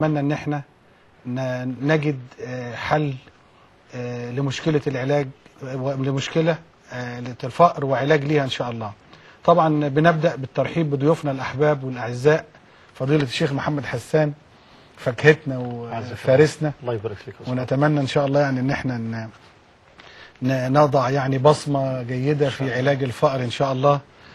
نتمنى ان احنا ن- نجد آه، حل آه، لمشكله العلاج و- لمشكله آه، الفقر وعلاج ليها ان شاء الله. طبعا بنبدا بالترحيب بضيوفنا الاحباب والاعزاء فضيله الشيخ محمد حسان فاكهتنا وفارسنا الله يبارك فيك يا أستاذ. ونتمنى ان شاء الله يعني ان احنا ن- ن- نضع يعني بصمه جيده في علاج الفقر ان شاء الله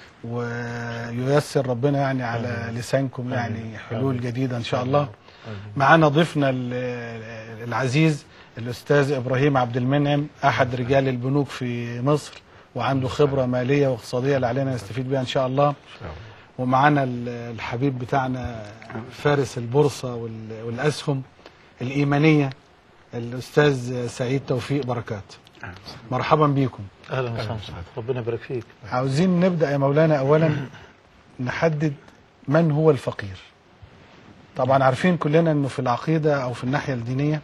وييسر ربنا يعني على لسانكم يعني حلول جديده ان شاء الله معانا ضيفنا ال- العزيز الاستاذ ابراهيم عبد المنعم احد رجال البنوك في مصر وعنده خبره ماليه واقتصاديه اللي علينا نستفيد بها ان شاء الله ومعانا ال- الحبيب بتاعنا فارس البورصه وال- والاسهم الايمانيه الاستاذ سعيد توفيق بركات مرحبا بيكم اهلا وسهلا ربنا يبارك فيك عاوزين نبدا يا مولانا اولا نحدد من هو الفقير طبعا عارفين كلنا انه في العقيده او في الناحيه الدينيه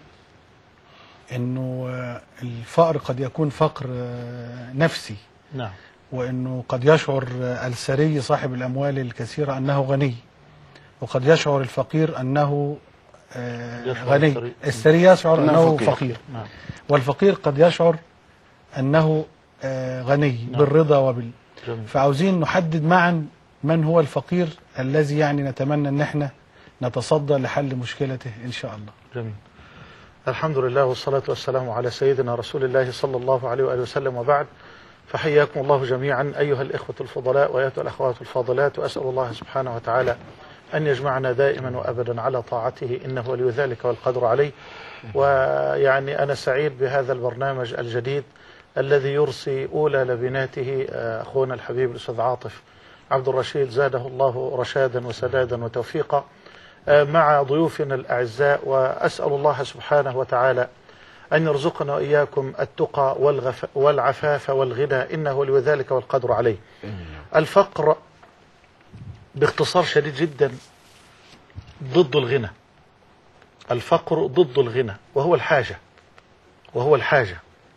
انه آه، الفقر قد يكون فقر آه، نفسي نعم وانه قد يشعر آه، الثري صاحب الاموال الكثيره انه غني وقد يشعر الفقير انه آه، يشعر غني الثري. الثري يشعر أنه انه فقير. فقير نعم والفقير قد يشعر انه آه، غني نعم. بالرضا وبال جميل فعاوزين نحدد معا من هو الفقير الذي يعني نتمنى ان احنا نتصدى لحل مشكلته ان شاء الله جميل الحمد لله والصلاة والسلام على سيدنا رسول الله صلى الله عليه وآله وسلم وبعد فحياكم الله جميعا أيها الإخوة الفضلاء وأيها الأخوات الفاضلات وأسأل الله سبحانه وتعالى أن يجمعنا دائما وأبدا على طاعته إنه ولي ذلك والقدر عليه ويعني أنا سعيد بهذا البرنامج الجديد الذي يرسي أولى لبناته آه، أخونا الحبيب الأستاذ عاطف عبد الرشيد زاده الله رشادا وسدادا وتوفيقا آه، مع ضيوفنا الأعزاء وأسأل الله سبحانه وتعالى أن يرزقنا وإياكم التقى والغف والعفاف والغنى إنه ولي ذلك والقدر عليه الفقر باختصار شديد جدا ضد الغنى الفقر ضد الغنى وهو الحاجة وهو الحاجة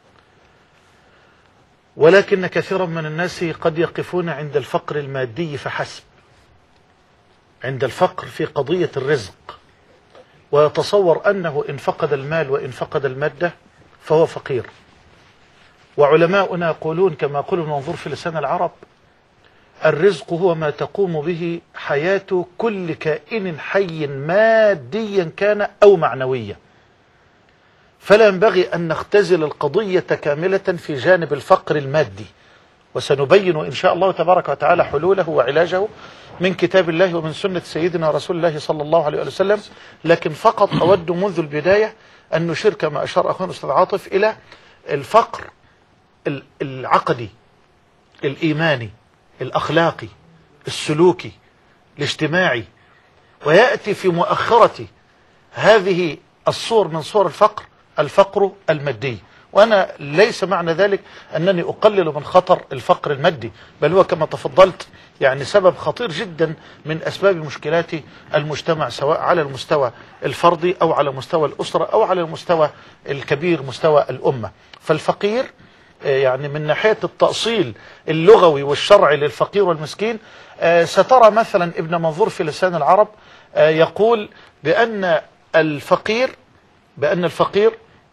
ولكن كثيرا من الناس قد يقفون عند الفقر المادي فحسب عند الفقر في قضية الرزق ويتصور أنه إن فقد المال وإن فقد المادة فهو فقير وعلماؤنا يقولون كما يقول المنظور في لسان العرب الرزق هو ما تقوم به حياة كل كائن حي ماديا كان أو معنويا فلا ينبغي أن نختزل القضية كاملة في جانب الفقر المادي وسنبين إن شاء الله تبارك وتعالى حلوله وعلاجه من كتاب الله ومن سنة سيدنا رسول الله صلى الله عليه وسلم لكن فقط أود منذ البداية أن نشير كما أشار أخونا أستاذ عاطف إلى الفقر ال- العقدي الإيماني الأخلاقي السلوكي الاجتماعي ويأتي في مؤخرة هذه الصور من صور الفقر الفقر المادي وأنا ليس معنى ذلك أنني أقلل من خطر الفقر المادي بل هو كما تفضلت يعني سبب خطير جدا من أسباب مشكلات المجتمع سواء على المستوى الفردي أو على مستوى الأسرة أو على المستوى الكبير مستوى الأمة فالفقير آه، يعني من ناحية التأصيل اللغوي والشرعي للفقير والمسكين آه، سترى مثلا ابن منظور في لسان العرب آه، يقول بأن الفقير بأن الفقير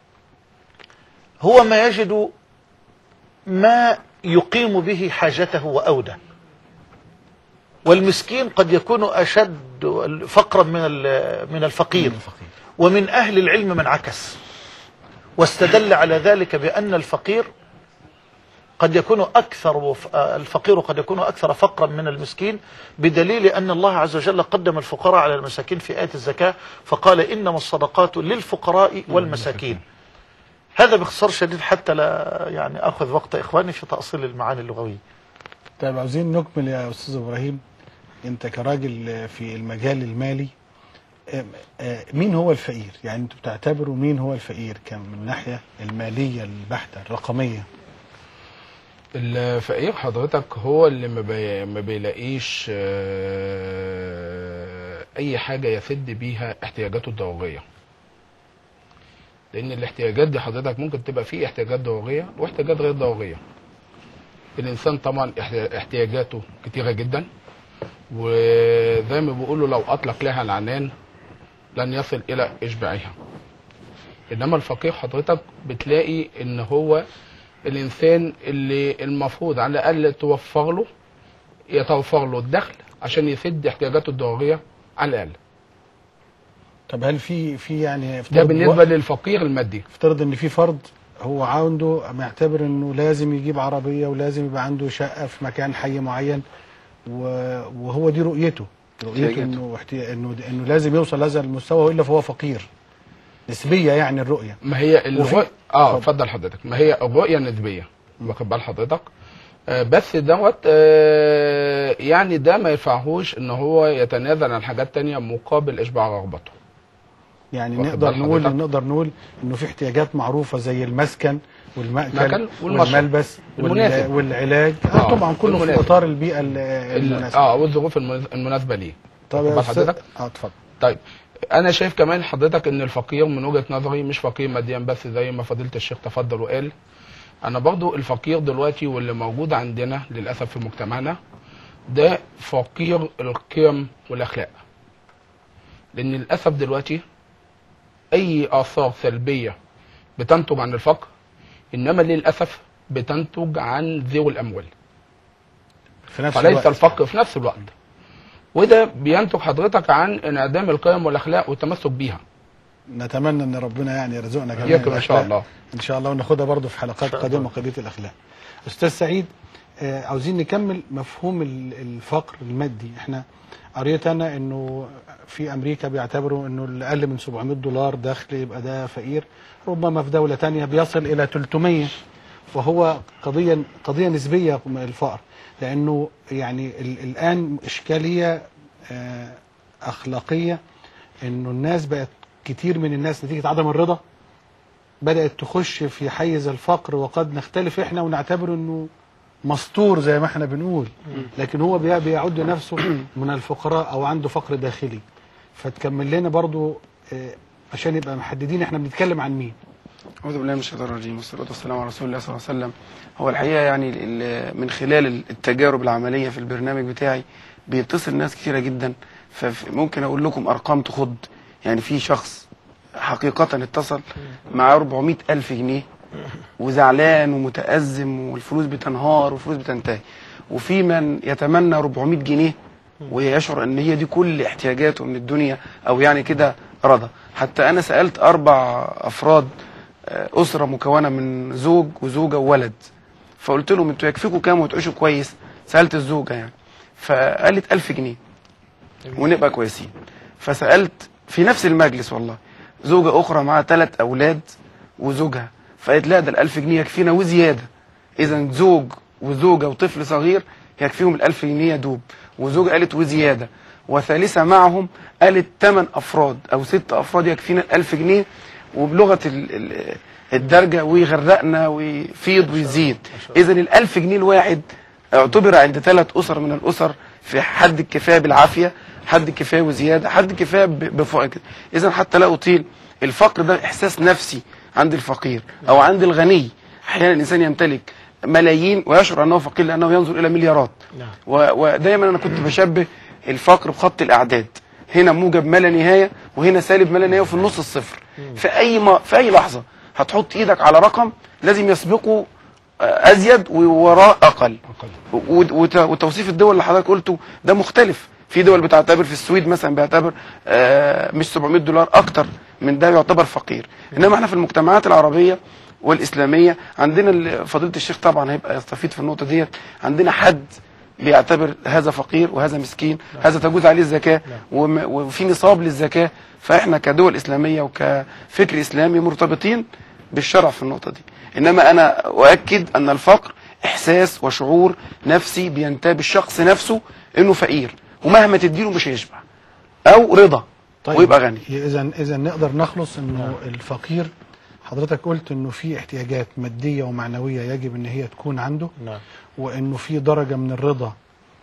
هو ما يجد ما يقيم به حاجته وأوده والمسكين قد يكون أشد فقرا من ال- من الفقير ومن أهل العلم من عكس واستدل على ذلك بأن الفقير قد يكون أكثر وف... آه، الفقير قد يكون أكثر فقرا من المسكين بدليل أن الله عز وجل قدم الفقراء على المساكين في آية الزكاة فقال إنما الصدقات للفقراء والمساكين هذا باختصار شديد حتى لا يعني أخذ وقت إخواني في تأصيل المعاني اللغوية طيب عاوزين نكمل يا استاذ ابراهيم انت كراجل في المجال المالي آه، آه، مين هو الفقير يعني انتوا بتعتبروا مين هو الفقير كان من الناحيه الماليه البحته الرقميه الفقير حضرتك هو اللي ما, بي... ما بيلاقيش آه، اي حاجه يسد بيها احتياجاته الضروريه لان الاحتياجات دي حضرتك ممكن تبقى فيه احتياجات ضروريه واحتياجات غير ضروريه الانسان طبعا احت- احتياجاته كتيره جدا وزي ما بيقولوا لو اطلق لها العنان لن يصل الى اشباعها انما الفقير حضرتك بتلاقي ان هو الانسان اللي المفروض على الاقل توفر له يتوفر له الدخل عشان يسد احتياجاته الضروريه على الاقل طب هل في في يعني ده افترض بالنسبه للفقير المادي افترض ان في فرد هو عنده معتبر انه لازم يجيب عربيه ولازم يبقى عنده شقه في مكان حي معين و- وهو دي رؤيته رؤيته احتياجاته. انه احتي... انه انه لازم يوصل لهذا المستوى والا فهو فقير نسبيه يعني الرؤيه ما هي وفي- الرؤية اه اتفضل. اتفضل حضرتك ما هي الرؤيه النسبيه واخد بال حضرتك آه بس دوت آه يعني ده ما ينفعهوش ان هو يتنازل عن حاجات تانية مقابل اشباع رغبته يعني واخد نقدر بال نقول حضرتك؟ نقدر نقول انه في احتياجات معروفه زي المسكن والمأكل المأكل والمشرب. والملبس وال- المناسب. والعلاج آه آه، طبعا كله في والمناسب. اطار البيئه ال- ال- المناسبه اه والظروف المناس- المناسبه ليه طب واخد يا بال أستاذ- حضرتك اه اتفضل طيب انا شايف كمان حضرتك ان الفقير من وجهه نظري مش فقير ماديا بس زي ما فضيله الشيخ تفضل وقال انا برضو الفقير دلوقتي واللي موجود عندنا للاسف في مجتمعنا ده فقير القيم والاخلاق لان للاسف دلوقتي اي اثار سلبيه بتنتج عن الفقر انما للاسف بتنتج عن ذوي الاموال في نفس فليس الوقت الفقر في نفس الوقت وده بينتج حضرتك عن انعدام القيم والاخلاق والتمسك بيها نتمنى ان ربنا يعني يرزقنا كمان اياكم ان شاء الأخلاق. الله ان شاء الله وناخدها برضو في حلقات شاء قادمه الله. قضيه الاخلاق استاذ سعيد آه، عاوزين نكمل مفهوم ال- الفقر المادي احنا قريت انا انه في امريكا بيعتبروا انه اللي اقل من 700 دولار دخل يبقى ده فقير ربما في دوله تانية بيصل الى 300 وهو قضيه قضيه نسبيه من الفقر لانه يعني ال- الان اشكاليه آه، اخلاقيه انه الناس بقت كتير من الناس نتيجه عدم الرضا بدات تخش في حيز الفقر وقد نختلف احنا ونعتبر انه مستور زي ما احنا بنقول لكن هو بي- بيعد نفسه من الفقراء او عنده فقر داخلي فتكمل لنا برضو آه، عشان يبقى محددين احنا بنتكلم عن مين أعوذ بالله من الشيطان الرجيم والصلاة والسلام على رسول الله صلى الله عليه وسلم هو الحقيقة يعني ال- من خلال التجارب العملية في البرنامج بتاعي بيتصل ناس كتيرة جدا فممكن أقول لكم أرقام تخض يعني في شخص حقيقة اتصل مع 400 ألف جنيه وزعلان ومتأزم والفلوس بتنهار والفلوس بتنتهي وفي من يتمنى 400 جنيه ويشعر ان هي دي كل احتياجاته من الدنيا او يعني كده رضا حتى انا سألت اربع افراد آه، اسرة مكونة من زوج وزوجة وولد فقلت لهم انتوا يكفيكم كام وتعيشوا كويس سألت الزوجة يعني فقالت 1000 جنيه ونبقى كويسين فسألت في نفس المجلس والله زوجة أخرى معاها ثلاث أولاد وزوجها فقالت لا ده الألف جنيه يكفينا وزيادة إذا زوج وزوجة وطفل صغير يكفيهم الألف جنيه يدوب وزوجة قالت وزيادة وثالثة معهم قالت ثمان أفراد أو ست أفراد يكفينا الألف جنيه وبلغة ال- ال- الدرجة ويغرقنا ويفيض ويزيد إذا الألف جنيه الواحد اعتبر عند ثلاث أسر من الأسر في حد الكفاية بالعافية حد الكفاية وزيادة حد الكفاية ب- بفوق كده إذا حتى لا أطيل الفقر ده إحساس نفسي عند الفقير أو عند الغني أحيانا الإنسان يمتلك ملايين ويشعر أنه فقير لأنه ينظر إلى مليارات نعم. و- ودايما أنا كنت بشبه الفقر بخط الأعداد هنا موجب ما لا نهاية وهنا سالب ما لا نهاية وفي النص الصفر في أي ما في أي لحظة هتحط إيدك على رقم لازم يسبقه آه، أزيد ووراء أقل وت- وت- وتوصيف الدول اللي حضرتك قلته ده مختلف في دول بتعتبر في السويد مثلا بيعتبر آه، مش 700 دولار اكتر من ده يعتبر فقير انما احنا في المجتمعات العربيه والاسلاميه عندنا ال- فضيله الشيخ طبعا هيبقى يستفيد في النقطه ديت عندنا حد بيعتبر هذا فقير وهذا مسكين هذا تجوز عليه الزكاه وم- وفي نصاب للزكاه فاحنا كدول اسلاميه وكفكر اسلامي مرتبطين بالشرع في النقطه دي انما انا اؤكد ان الفقر احساس وشعور نفسي بينتاب الشخص نفسه انه فقير ومهما تديله مش هيشبع او رضا ويبقى غني اذا اذا نقدر نخلص انه الفقير حضرتك قلت انه في احتياجات ماديه ومعنويه يجب ان هي تكون عنده نعم وانه في درجه من الرضا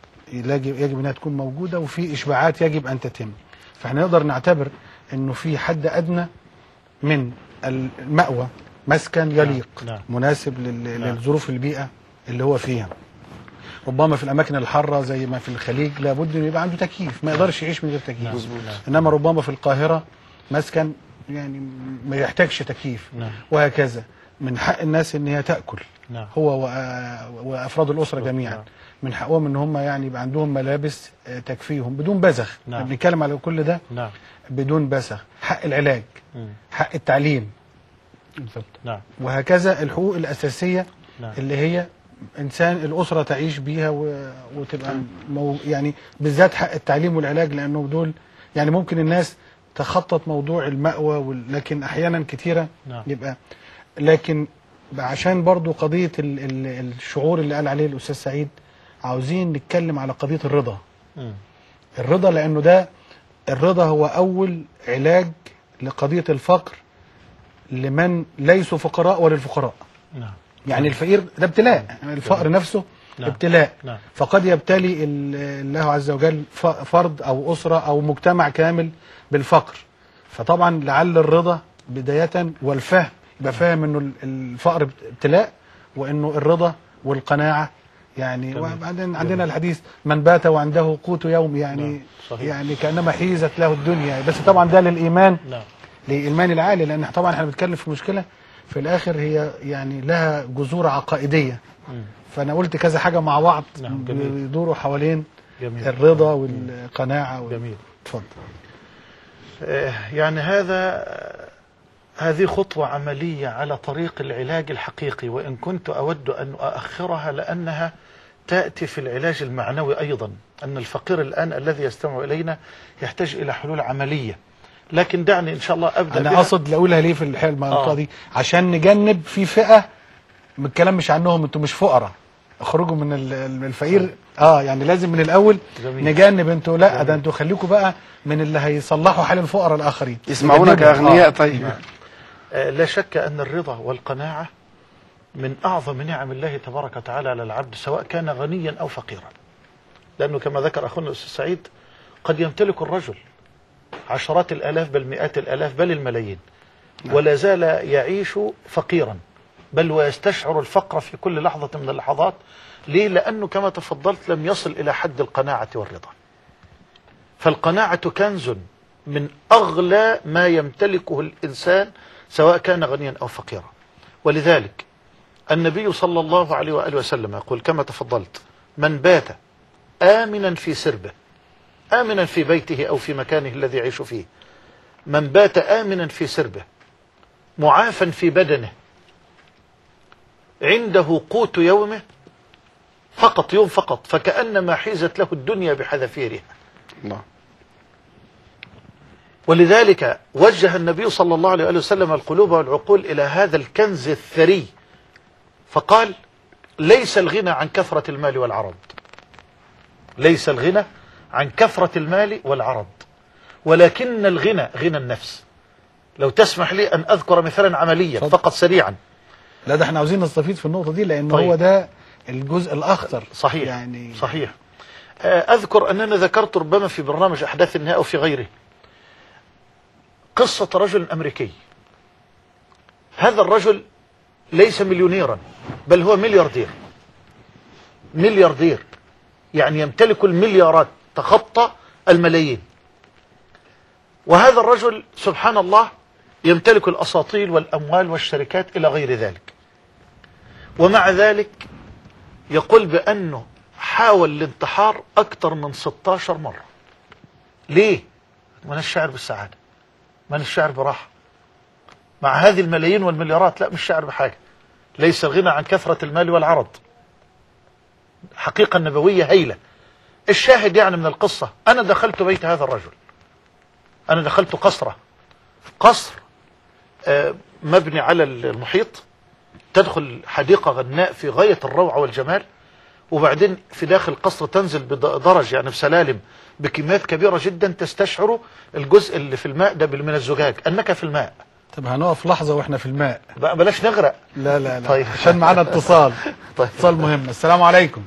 يجب يجب انها تكون موجوده وفي اشباعات يجب ان تتم فاحنا نقدر نعتبر انه في حد ادنى من المأوى مسكن يليق نعم. مناسب لل- نعم. للظروف البيئه اللي هو فيها ربما في الاماكن الحاره زي ما في الخليج لابد ان يبقى عنده تكييف ما يقدرش يعيش من غير تكييف مظبوط انما ربما في القاهره مسكن يعني ما يحتاجش تكييف نعم. وهكذا من حق الناس ان هي تاكل نعم هو وأ- وافراد الاسره جميعا نعم. من حقهم ان هم يعني يبقى عندهم ملابس آه، تكفيهم بدون بذخ نعم. احنا بنتكلم على كل ده نعم بدون بذخ حق العلاج مم. حق التعليم بالظبط نعم وهكذا الحقوق الاساسيه نعم اللي هي انسان الاسره تعيش بيها و... وتبقى مو... يعني بالذات حق التعليم والعلاج لانه دول يعني ممكن الناس تخطط موضوع المأوى وال... لكن احيانا كتيره نعم. يبقى لكن عشان برضو قضيه ال... ال... الشعور اللي قال عليه الاستاذ سعيد عاوزين نتكلم على قضيه الرضا مم. الرضا لانه ده الرضا هو اول علاج لقضيه الفقر لمن ليسوا فقراء وللفقراء نعم يعني الفقير ده ابتلاء يعني الفقر نفسه نعم. ابتلاء نعم فقد يبتلي ال- الله عز وجل ف- فرد او اسره او مجتمع كامل بالفقر فطبعا لعل الرضا بدايه والفهم يبقى فاهم انه ال- الفقر ابتلاء وانه الرضا والقناعه يعني جميل. وبعدين عندنا الحديث من بات وعنده قوت يوم يعني نعم. صحيح. يعني كانما حيزت له الدنيا بس طبعا ده للايمان نعم للايمان العالي لان طبعا احنا بنتكلم في مشكله في الاخر هي يعني لها جذور عقائديه مم. فانا قلت كذا حاجه مع بعض نعم، جميل. بيدوروا حوالين جميل الرضا والقناعه وال... جميل اتفضل آه، يعني هذا هذه خطوة عملية على طريق العلاج الحقيقي وإن كنت أود أن أؤخرها لأنها تأتي في العلاج المعنوي أيضا أن الفقير الآن الذي يستمع إلينا يحتاج إلى حلول عملية لكن دعني إن شاء الله أبدأ انا بها. اقصد اقولها ليه في الحال المنطقه آه. دي عشان نجنب في فئه من الكلام مش عنهم انتوا مش فقراء اخرجوا من ال- ال- الفقير اه يعني لازم من الاول جميل. نجنب انتوا لا جميل. ده انتوا خليكم بقى من اللي هيصلحوا حال الفقراء الاخرين يسمعونا نجنبهم. كاغنياء آه. طيب آه، لا شك أن الرضا والقناعة من أعظم نعم الله تبارك وتعالى على العبد سواء كان غنيا أو فقيرا لأنه كما ذكر أخونا الأستاذ سعيد قد يمتلك الرجل عشرات الآلاف بل مئات الآلاف بل الملايين ولا زال يعيش فقيرا بل ويستشعر الفقر في كل لحظة من اللحظات ليه؟ لأنه كما تفضلت لم يصل إلى حد القناعة والرضا فالقناعة كنز من أغلى ما يمتلكه الإنسان سواء كان غنيا أو فقيرا ولذلك النبي صلى الله عليه وآله وسلم يقول كما تفضلت من بات آمنا في سربه آمنا في بيته أو في مكانه الذي يعيش فيه من بات آمنا في سربه معافا في بدنه عنده قوت يومه فقط يوم فقط فكأنما حيزت له الدنيا بحذافيرها الله ولذلك وجه النبي صلى الله عليه وآله وسلم القلوب والعقول إلى هذا الكنز الثري فقال ليس الغنى عن كثرة المال والعرض ليس الغنى عن كثرة المال والعرض ولكن الغنى غنى النفس لو تسمح لي أن أذكر مثلا عمليا اتفضل. فقط سريعا لا ده احنا عاوزين نستفيد في النقطه دي لان طيب. هو ده الجزء الاخطر صحيح يعني صحيح آه، أذكر أننا ذكرت ربما في برنامج أحداث النهاية أو في غيره قصة رجل أمريكي هذا الرجل ليس مليونيرا بل هو ملياردير ملياردير يعني يمتلك المليارات تخطى الملايين وهذا الرجل سبحان الله يمتلك الأساطيل والأموال والشركات إلى غير ذلك ومع ذلك يقول بأنه حاول الانتحار أكثر من 16 مرة ليه؟ من الشعر بالسعادة من الشعر براحة مع هذه الملايين والمليارات لا مش شعر بحاجة ليس الغنى عن كثرة المال والعرض حقيقة نبوية هيلة الشاهد يعني من القصة أنا دخلت بيت هذا الرجل أنا دخلت قصره قصر آه، مبني على المحيط تدخل حديقة غناء في غاية الروعة والجمال وبعدين في داخل القصر تنزل بدرج يعني بسلالم بكميات كبيرة جدا تستشعر الجزء اللي في الماء ده من الزجاج أنك في الماء طب هنقف لحظه واحنا في الماء بقى بلاش نغرق لا لا لا طيب. عشان معانا اتصال طيب اتصال مهم السلام عليكم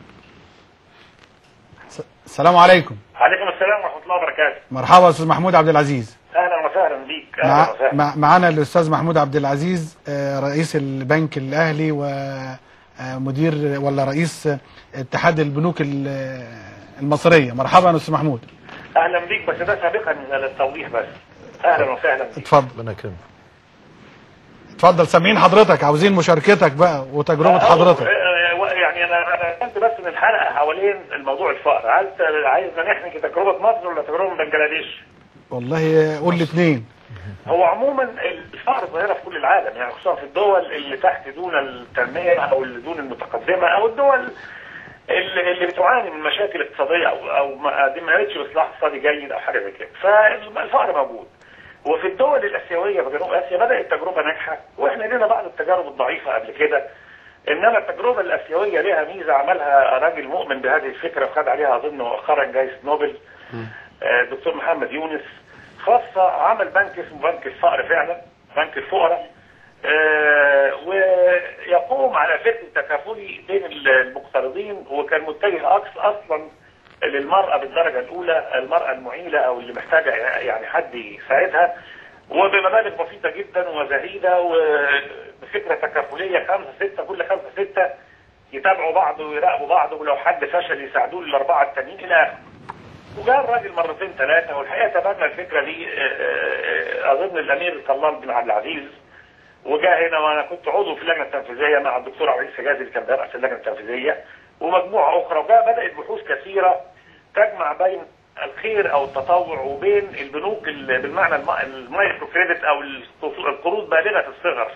س- السلام عليكم عليكم السلام ورحمة الله وبركاته مرحبا يا استاذ محمود عبد العزيز أهلا وسهلا بيك أهلا مع وسهلا مع معانا الاستاذ محمود عبد العزيز آه، رئيس البنك الاهلي ومدير ولا رئيس اتحاد البنوك ال- المصريه مرحبا يا استاذ محمود أهلا بيك بس ده سابقا للتوضيح بس اهلا وسهلا بيك اتفضل ربنا يكرمك اتفضل سامعين حضرتك عاوزين مشاركتك بقى وتجربه حضرتك آه، آه، يعني انا انا كنت بس من الحلقه حوالين الموضوع الفقر عايز عايزنا نحكي تجربه مصر ولا تجربه بنجلاديش؟ والله قول الاثنين هو عموما الفقر ظاهره في كل العالم يعني خصوصا في الدول اللي تحت دون التنميه او اللي دون المتقدمه او الدول اللي اللي بتعاني من مشاكل اقتصاديه او او ما قدمتش باصلاح اقتصادي جيد او حاجه زي كده فالفقر موجود وفي الدول الاسيويه في جنوب اسيا بدات تجربه ناجحه واحنا لنا بعض التجارب الضعيفه قبل كده انما التجربه الاسيويه لها ميزه عملها راجل مؤمن بهذه الفكره وخد عليها اظن مؤخرا جائزه نوبل آه، الدكتور محمد يونس خاصة عمل بنك اسمه بنك الفقر فعلا بنك الفقراء آه، ويقوم على فكر تكافلي بين المقترضين وكان متجه أكس- اصلا للمرأة بالدرجة الأولى المرأة المعيلة أو اللي محتاجة يعني حد يساعدها وبمبالغ بسيطة جدا وزهيدة وبفكرة تكافلية خمسة ستة كل خمسة ستة يتابعوا بعض ويراقبوا بعض ولو حد فشل يساعدوه الأربعة التانيين إلى آخره. وجاء الراجل مرتين ثلاثة والحقيقة تبنى الفكرة دي آه، آه، أظن الأمير طلال بن عبد العزيز وجاء هنا وأنا كنت عضو في اللجنة التنفيذية مع الدكتور عبد العزيز حجازي اللي كان بيرأس اللجنة التنفيذية ومجموعة أخرى وجاء بدأت بحوث كثيرة تجمع بين الخير أو التطوع وبين البنوك ال- بالمعنى الم- المايكرو كريدت أو القصو- القروض بالغة الصغر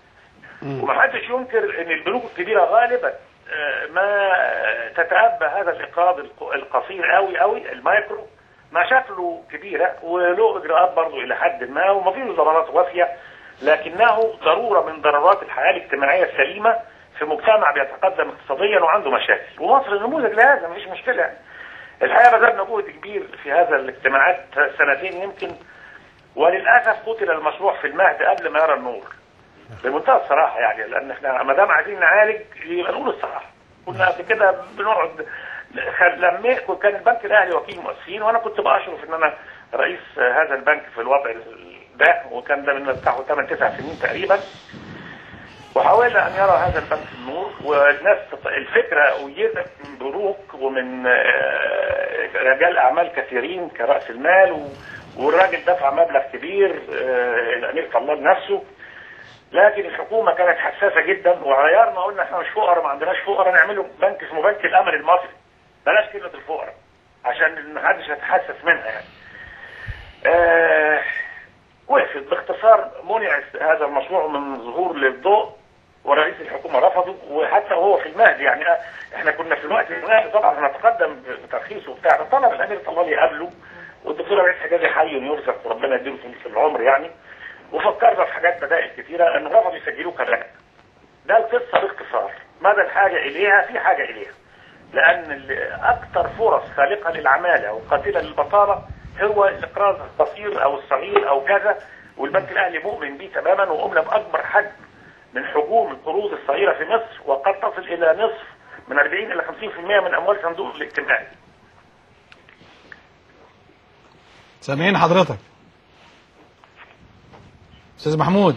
ومحدش ينكر ان البنوك الكبيره غالبا آه، ما تتأبى هذا الاقراض الق- القصير قوي قوي المايكرو مشاكله كبيره وله اجراءات برضه الى حد ما وما فيش ضمانات وافيه لكنه ضروره من ضرورات الحياه الاجتماعيه السليمه في مجتمع بيتقدم اقتصاديا وعنده مشاكل ومصر نموذج لهذا مفيش مشكله الحقيقه بذلنا جهد كبير في هذا الاجتماعات سنتين يمكن وللاسف قتل المشروع في المهد قبل ما يرى النور بمنتهى الصراحه يعني لان احنا ما دام عايزين نعالج يبقى نقول الصراحه كنا قبل كده بنقعد خ- لما كان البنك الاهلي وكيل مؤسسين وانا كنت باشرف ان انا رئيس هذا البنك في الوضع ده وكان ده من بتاعه 8 9 سنين تقريبا وحاولنا ان يرى هذا البنك النور والناس تط- الفكره ايدت من بنوك ومن آه، رجال اعمال كثيرين كراس المال و- والراجل دفع مبلغ كبير آه، الامير طلال نفسه لكن الحكومه كانت حساسه جدا وغيرنا قلنا احنا مش فقراء ما عندناش فقراء نعمله بنك اسمه بنك الامل المصري بلاش كلمه الفقراء عشان ما حدش يتحسس منها يعني. آه وقفت باختصار منع هذا المشروع من ظهور للضوء ورئيس الحكومه رفضه وحتى وهو في المهد يعني آه، احنا كنا في الوقت المناسب طبعا نتقدم بترخيصه وبتاع طلب الامير طلال يقابله والدكتور عبد حجازي حي يرزق وربنا يديله في العمر يعني وفكرنا في حاجات بدائل كثيره ان رفضوا يسجلوه كركب ده القصه باختصار مدى الحاجه اليها في حاجه اليها لان ال- اكثر فرص خالقه للعماله وقاتله للبطاله هو الاقراض القصير او الصغير او كذا والبنك الاهلي مؤمن به تماما وقمنا باكبر حجم من حجوم القروض الصغيره في مصر وقد تصل الى نصف من 40 الى 50% من اموال صندوق الاجتماعي سامعين حضرتك استاذ محمود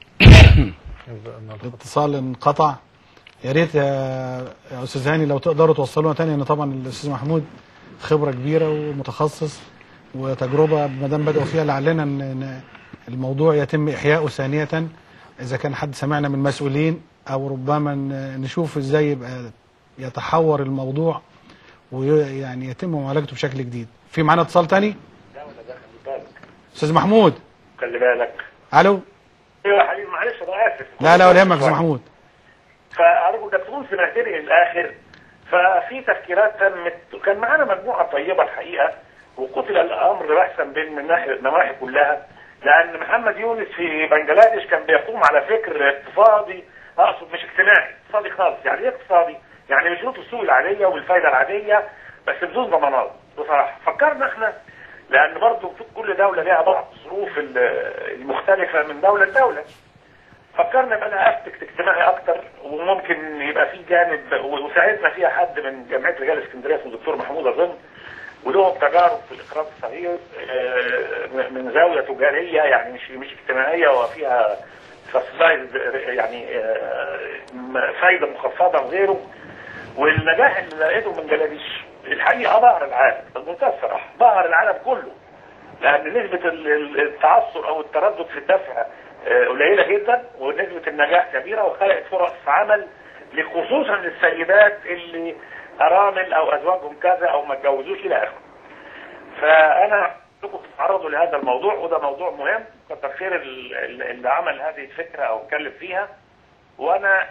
الاتصال انقطع يا ريت يا يا استاذ هاني لو تقدروا توصلونا تاني ان طبعا الاستاذ محمود خبره كبيره ومتخصص وتجربه ما دام بداوا فيها لعلنا ان إن الموضوع يتم احياؤه ثانيه اذا كان حد سمعنا من مسؤولين او ربما ن- نشوف ازاي يبقى يتحور الموضوع ويعني يتم معالجته بشكل جديد في معانا اتصال تاني لا ولا ده خلي بالك استاذ محمود خلي بالك الو ايوه يا حبيبي معلش انا اسف لا لا ولا يهمك يا استاذ محمود فارجو انك تكون سمعتني للاخر ففي تفكيرات تمت وكان معانا مجموعه طيبه الحقيقه وقتل الامر بحثا بين الناحيه النواحي كلها لان محمد يونس في بنجلاديش كان بيقوم على فكر اقتصادي اقصد مش اجتماعي اقتصادي خالص يعني ايه اقتصادي؟ يعني بشروط السوق العاديه والفايده العاديه بس بدون ضمانات بصراحه فكرنا احنا لان برضه كل دوله لها بعض الظروف ال- المختلفه من دوله لدوله فكرنا يبقى لها اسبكت اجتماعي اكتر وممكن يبقى في جانب وساعدنا فيها حد من جامعه رجال اسكندريه اسمه الدكتور محمود اظن ولهم تجارب في الاقراض الصغير آه، من زاويه تجاريه يعني مش مش اجتماعيه وفيها subsidized، يعني آه، فايده مخفضه وغيره والنجاح اللي لقيته من جلاديش الحقيقه بهر العالم بمنتهى الصراحه بهر العالم كله لان نسبه ال- ال- التعثر او التردد في الدفع آه، قليله جدا ونسبه النجاح كبيره وخلقت فرص عمل خصوصا للسيدات اللي ارامل او ازواجهم كذا او ما اتجوزوش الى اخره. فانا لكم تتعرضوا لهذا الموضوع وده موضوع مهم كتر خير ال- ال- اللي عمل هذه الفكره او اتكلم فيها وانا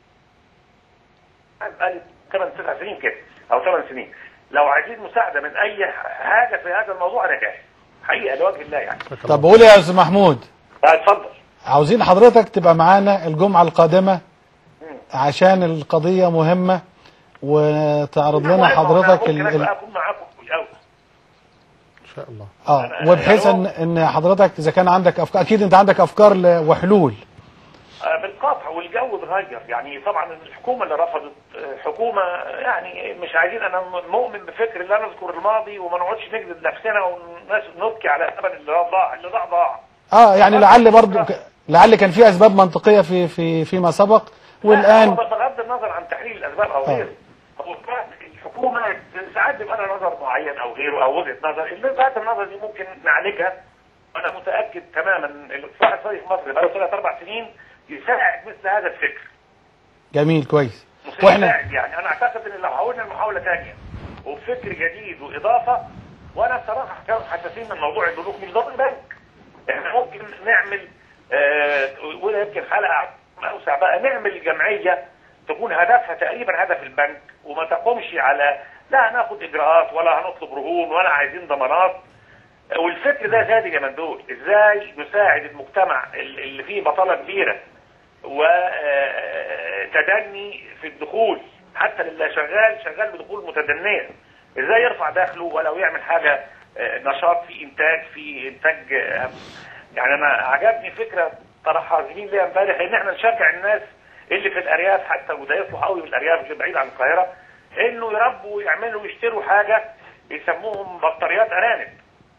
بقالي 8 9 سنين كده او 8 سنين لو عايزين مساعده من اي حاجه في هذا الموضوع انا جاهز حقيقه لوجه الله يعني طب قول يا استاذ محمود اتفضل عاوزين حضرتك تبقى معانا الجمعة القادمة عشان القضية مهمة وتعرض لنا حضرتك ال... ممكن ال... اكون معاكم في الاول ان شاء الله اه وبحيث ان ان حضرتك اذا كان عندك افكار اكيد انت عندك افكار ل- وحلول آه، بالقطع والجو اتغير يعني طبعا الحكومه اللي رفضت آه، حكومه يعني مش عايزين انا مؤمن بفكر لا نذكر الماضي وما نقعدش نجلد نفسنا والناس نبكي على الثمن اللي ضاع اللي ضاع ضاع اه يعني لعل برضو ك- لعل كان في اسباب منطقية في في فيما سبق لا، والان هو بغض النظر عن تحليل الاسباب او آه. غيره هو كان الحكومه ساعات بيبقى لها نظر معين او غيره او وجهه نظر وجهات النظر دي ممكن نعالجها وانا متاكد تماما الاقتصاد الاقتصادي في مصر بقاله ثلاث اربع سنين يساعد مثل هذا الفكر جميل كويس مش واحنا يساعد يعني انا اعتقد ان لو حاولنا المحاوله ثانيه وبفكر جديد واضافه وانا بصراحه كانوا حساسين من موضوع البنوك مش ضد البنك احنا ممكن نعمل آه ولا يمكن حلقه اوسع بقى نعمل جمعيه تكون هدفها تقريبا هدف البنك وما تقومش على لا هناخد اجراءات ولا هنطلب رهون ولا عايزين ضمانات والفكر ده زاد اليومين دول ازاي نساعد المجتمع ال- اللي فيه بطاله كبيره وتدني في الدخول حتى اللي شغال شغال بدخول متدنيه ازاي يرفع دخله ولو يعمل حاجه آه، نشاط في انتاج في انتاج آه، يعني انا عجبني فكره طرحها زميل ليا امبارح ان احنا نشجع الناس اللي في الارياف حتى وده يصلح قوي من الارياف اللي بعيد عن القاهره انه يربوا ويعملوا يشتروا حاجه يسموهم بطاريات ارانب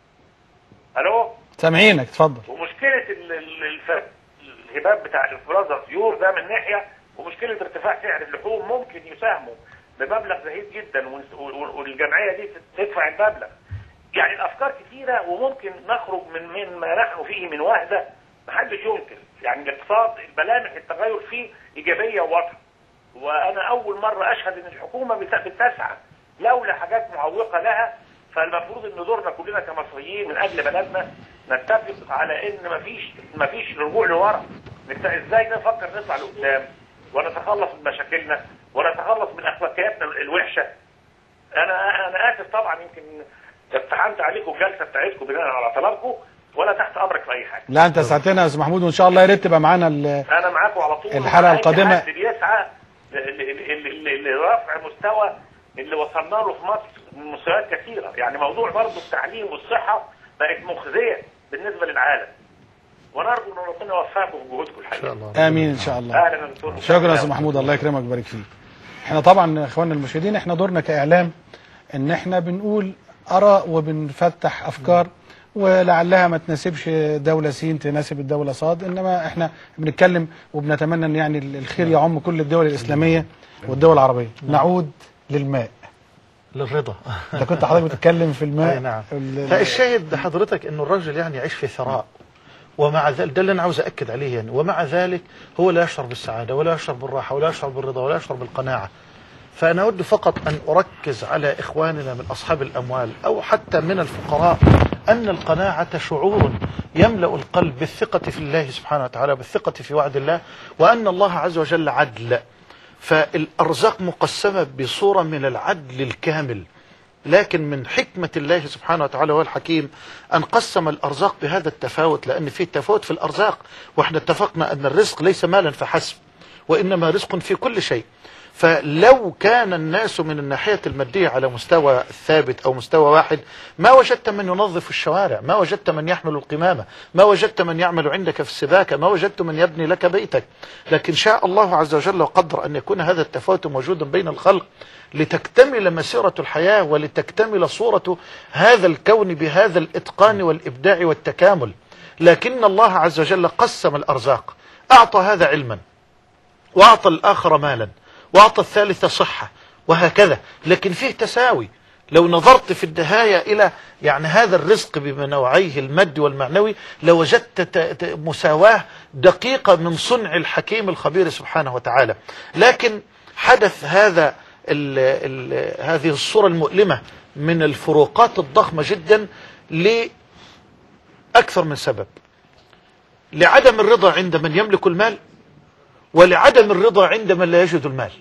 الو سامعينك اتفضل ومشكله ال- ال- الف- الهباب بتاع الانفلونزا الطيور ده من ناحيه ومشكله ارتفاع سعر اللحوم ممكن يساهموا بمبلغ زهيد جدا ون- و- والجمعيه دي تدفع المبلغ. يعني الافكار كثيره وممكن نخرج من من ما نحن فيه من وهده محدش ينكر، يعني الاقتصاد الملامح التغير فيه ايجابيه وواضحه. وانا اول مره اشهد ان الحكومه بت- بتسعى لولا حاجات معوقه لها فالمفروض ان دورنا كلنا كمصريين من اجل بلدنا نتفق على ان مفيش مفيش رجوع لورا نت- ازاي نفكر نطلع لقدام ونتخلص من مشاكلنا ونتخلص من اخلاقياتنا الوحشه انا انا اسف طبعا يمكن اقتحمت عليكم الجلسه بتاعتكم بناء على طلبكم ولا تحت امرك في اي حاجه لا انت ساعتنا يا استاذ محمود وان شاء الله يا ريت تبقى معانا ال- انا معاكم على طول الحلقة وأي القادمة- حد بيسعى ل- ل- ل- ل- لرفع مستوى اللي وصلنا له في مصر من مستويات كثيره يعني موضوع برضه التعليم والصحه بقت مخزيه بالنسبه للعالم ونرجو ان ربنا يوفقكم في جهودكم ان الحقيقه شاء الله امين ان شاء الله اهلا يا دكتور شكرا يا استاذ محمود الله يكرمك ويبارك فيك احنا طبعا اخواننا المشاهدين احنا دورنا كاعلام ان احنا بنقول اراء وبنفتح افكار ولعلها ما تناسبش دولة سين تناسب الدولة صاد انما احنا بنتكلم وبنتمنى ان يعني الخير يعم كل الدول الاسلامية والدول العربية نعود للماء للرضا انت كنت حضرتك بتتكلم في الماء اي نعم ال- فالشاهد حضرتك انه الرجل يعني يعيش في ثراء ومع ذلك ده اللي انا عاوز اكد عليه يعني ومع ذلك هو لا يشعر بالسعاده ولا يشعر بالراحه ولا يشعر بالرضا ولا يشعر بالقناعه فانا اود فقط ان اركز على اخواننا من اصحاب الاموال او حتى من الفقراء ان القناعه شعور يملا القلب بالثقه في الله سبحانه وتعالى بالثقه في وعد الله وان الله عز وجل عدل فالارزاق مقسمه بصوره من العدل الكامل لكن من حكمة الله سبحانه وتعالى هو الحكيم أن قسم الأرزاق بهذا التفاوت لأن في تفاوت في الأرزاق وإحنا اتفقنا أن الرزق ليس مالا فحسب وإنما رزق في كل شيء فلو كان الناس من الناحية المادية على مستوى ثابت أو مستوى واحد ما وجدت من ينظف الشوارع ما وجدت من يحمل القمامة ما وجدت من يعمل عندك في السباكة ما وجدت من يبني لك بيتك لكن شاء الله عز وجل وقدر أن يكون هذا التفاوت موجودا بين الخلق لتكتمل مسيرة الحياة ولتكتمل صورة هذا الكون بهذا الإتقان والإبداع والتكامل لكن الله عز وجل قسم الأرزاق أعطى هذا علما وأعطى الآخر مالا وأعطى الثالث صحة وهكذا لكن فيه تساوي لو نظرت في النهاية إلى يعني هذا الرزق بنوعيه المادي والمعنوي لوجدت ت- ت- مساواة دقيقة من صنع الحكيم الخبير سبحانه وتعالى لكن حدث هذا ال ال هذه الصورة المؤلمة من الفروقات الضخمة جدا لأكثر من سبب لعدم الرضا عند من يملك المال ولعدم الرضا عند من لا يجد المال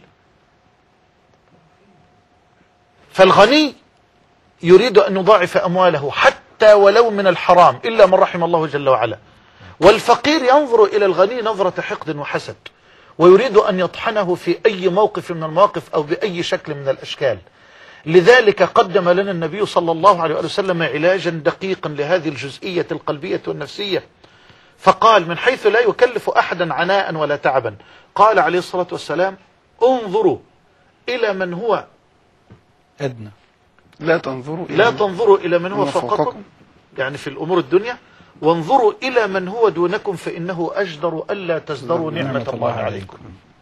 فالغني يريد أن يضاعف أمواله حتى ولو من الحرام إلا من رحم الله جل وعلا والفقير ينظر إلى الغني نظرة حقد وحسد ويريد أن يطحنه في أي موقف من المواقف أو بأي شكل من الأشكال لذلك قدم لنا النبي صلى الله عليه وسلم علاجا دقيقا لهذه الجزئية القلبية والنفسية فقال من حيث لا يكلف أحدا عناء ولا تعبا قال عليه الصلاة والسلام انظروا إلى من هو ادنى لا تنظروا إلى لا تنظروا إلى من هو من فوقكم فوقكم. يعني في الأمور الدنيا وانظروا إلى من هو دونكم فإنه أجدر ألا تزدروا نعمة الله عليكم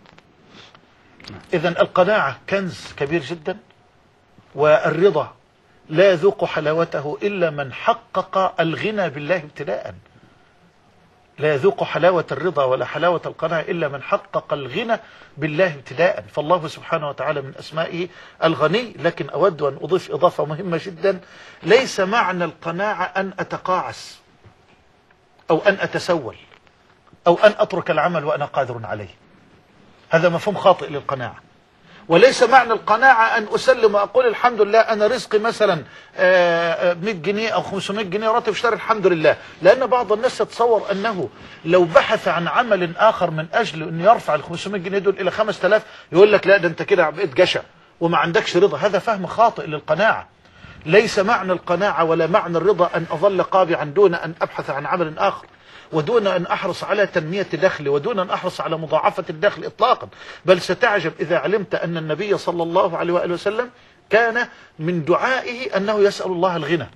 إذا القناعة كنز كبير جدا والرضا لا يذوق حلاوته إلا من حقق الغنى بالله ابتداء لا يذوق حلاوة الرضا ولا حلاوة القناعة إلا من حقق الغنى بالله ابتداء فالله سبحانه وتعالى من أسمائه الغني لكن أود أن أضيف إضافة مهمة جدا ليس معنى القناعة أن أتقاعس أو أن أتسول أو أن أترك العمل وأنا قادر عليه هذا مفهوم خاطئ للقناعة وليس معنى القناعة أن أسلم وأقول الحمد لله أنا رزقي مثلا آه، آه، 100 جنيه أو 500 جنيه راتب شهر الحمد لله لأن بعض الناس يتصور أنه لو بحث عن عمل آخر من أجل أن يرفع ال 500 جنيه دول إلى 5000 يقول لك لا ده أنت كده بقيت جشع وما عندكش رضا هذا فهم خاطئ للقناعة ليس معنى القناعة ولا معنى الرضا أن أظل قابعا دون أن أبحث عن عمل آخر ودون أن أحرص على تنمية دخلي ودون أن أحرص على مضاعفة الدخل إطلاقا بل ستعجب إذا علمت أن النبي صلى الله عليه وآله وسلم كان من دعائه أنه يسأل الله الغنى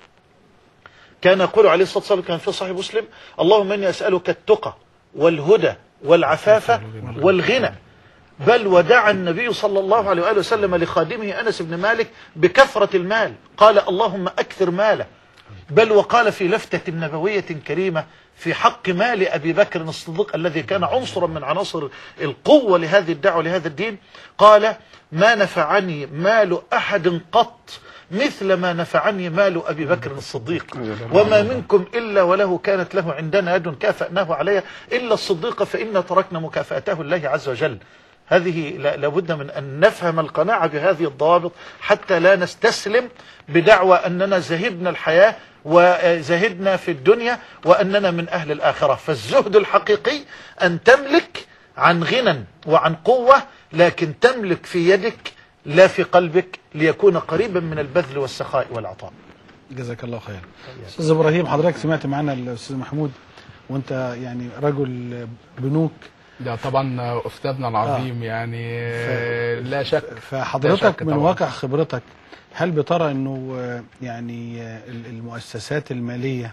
كان يقول عليه الصلاة والسلام كان في صحيح مسلم اللهم إني أسألك التقى والهدى والعفاف والغنى بل ودعا النبي صلى الله عليه وآله وسلم لخادمه أنس بن مالك بكثرة المال قال اللهم أكثر ماله بل وقال في لفتة نبوية كريمة في حق مال أبي بكر الصديق الذي كان عنصرا من عناصر القوة لهذه الدعوة لهذا الدين قال ما نفعني مال أحد قط مثل ما نفعني مال أبي بكر الصديق وما منكم إلا وله كانت له عندنا يد كافأناه عليها إلا الصديق فإنا تركنا مكافأته الله عز وجل هذه لا- لابد من أن نفهم القناعة بهذه الضوابط حتى لا نستسلم بدعوى أننا زهدنا الحياة وزهدنا في الدنيا وأننا من أهل الآخرة فالزهد الحقيقي أن تملك عن غنى وعن قوة لكن تملك في يدك لا في قلبك ليكون قريبا من البذل والسخاء والعطاء جزاك الله خير استاذ ابراهيم حضرتك سمعت معنا الاستاذ محمود وانت يعني رجل بنوك ده طبعا استاذنا العظيم يعني لا شك لا فحضرتك شك من طبعاً. واقع خبرتك هل بترى انه آه، يعني آه، ال- المؤسسات الماليه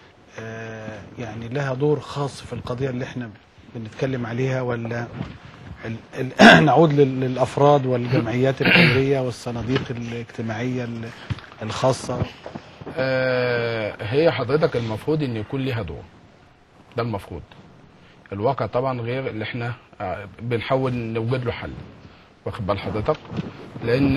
آه، يعني لها دور خاص في القضيه اللي احنا بنتكلم عليها ولا ال ال نعود لل- للافراد والجمعيات الخيريه والصناديق الاجتماعيه ال- الخاصه آه، هي حضرتك المفروض ان يكون ليها دور ده المفروض الواقع طبعا غير اللي احنا آه، بنحاول نوجد له حل واخد بال حضرتك لان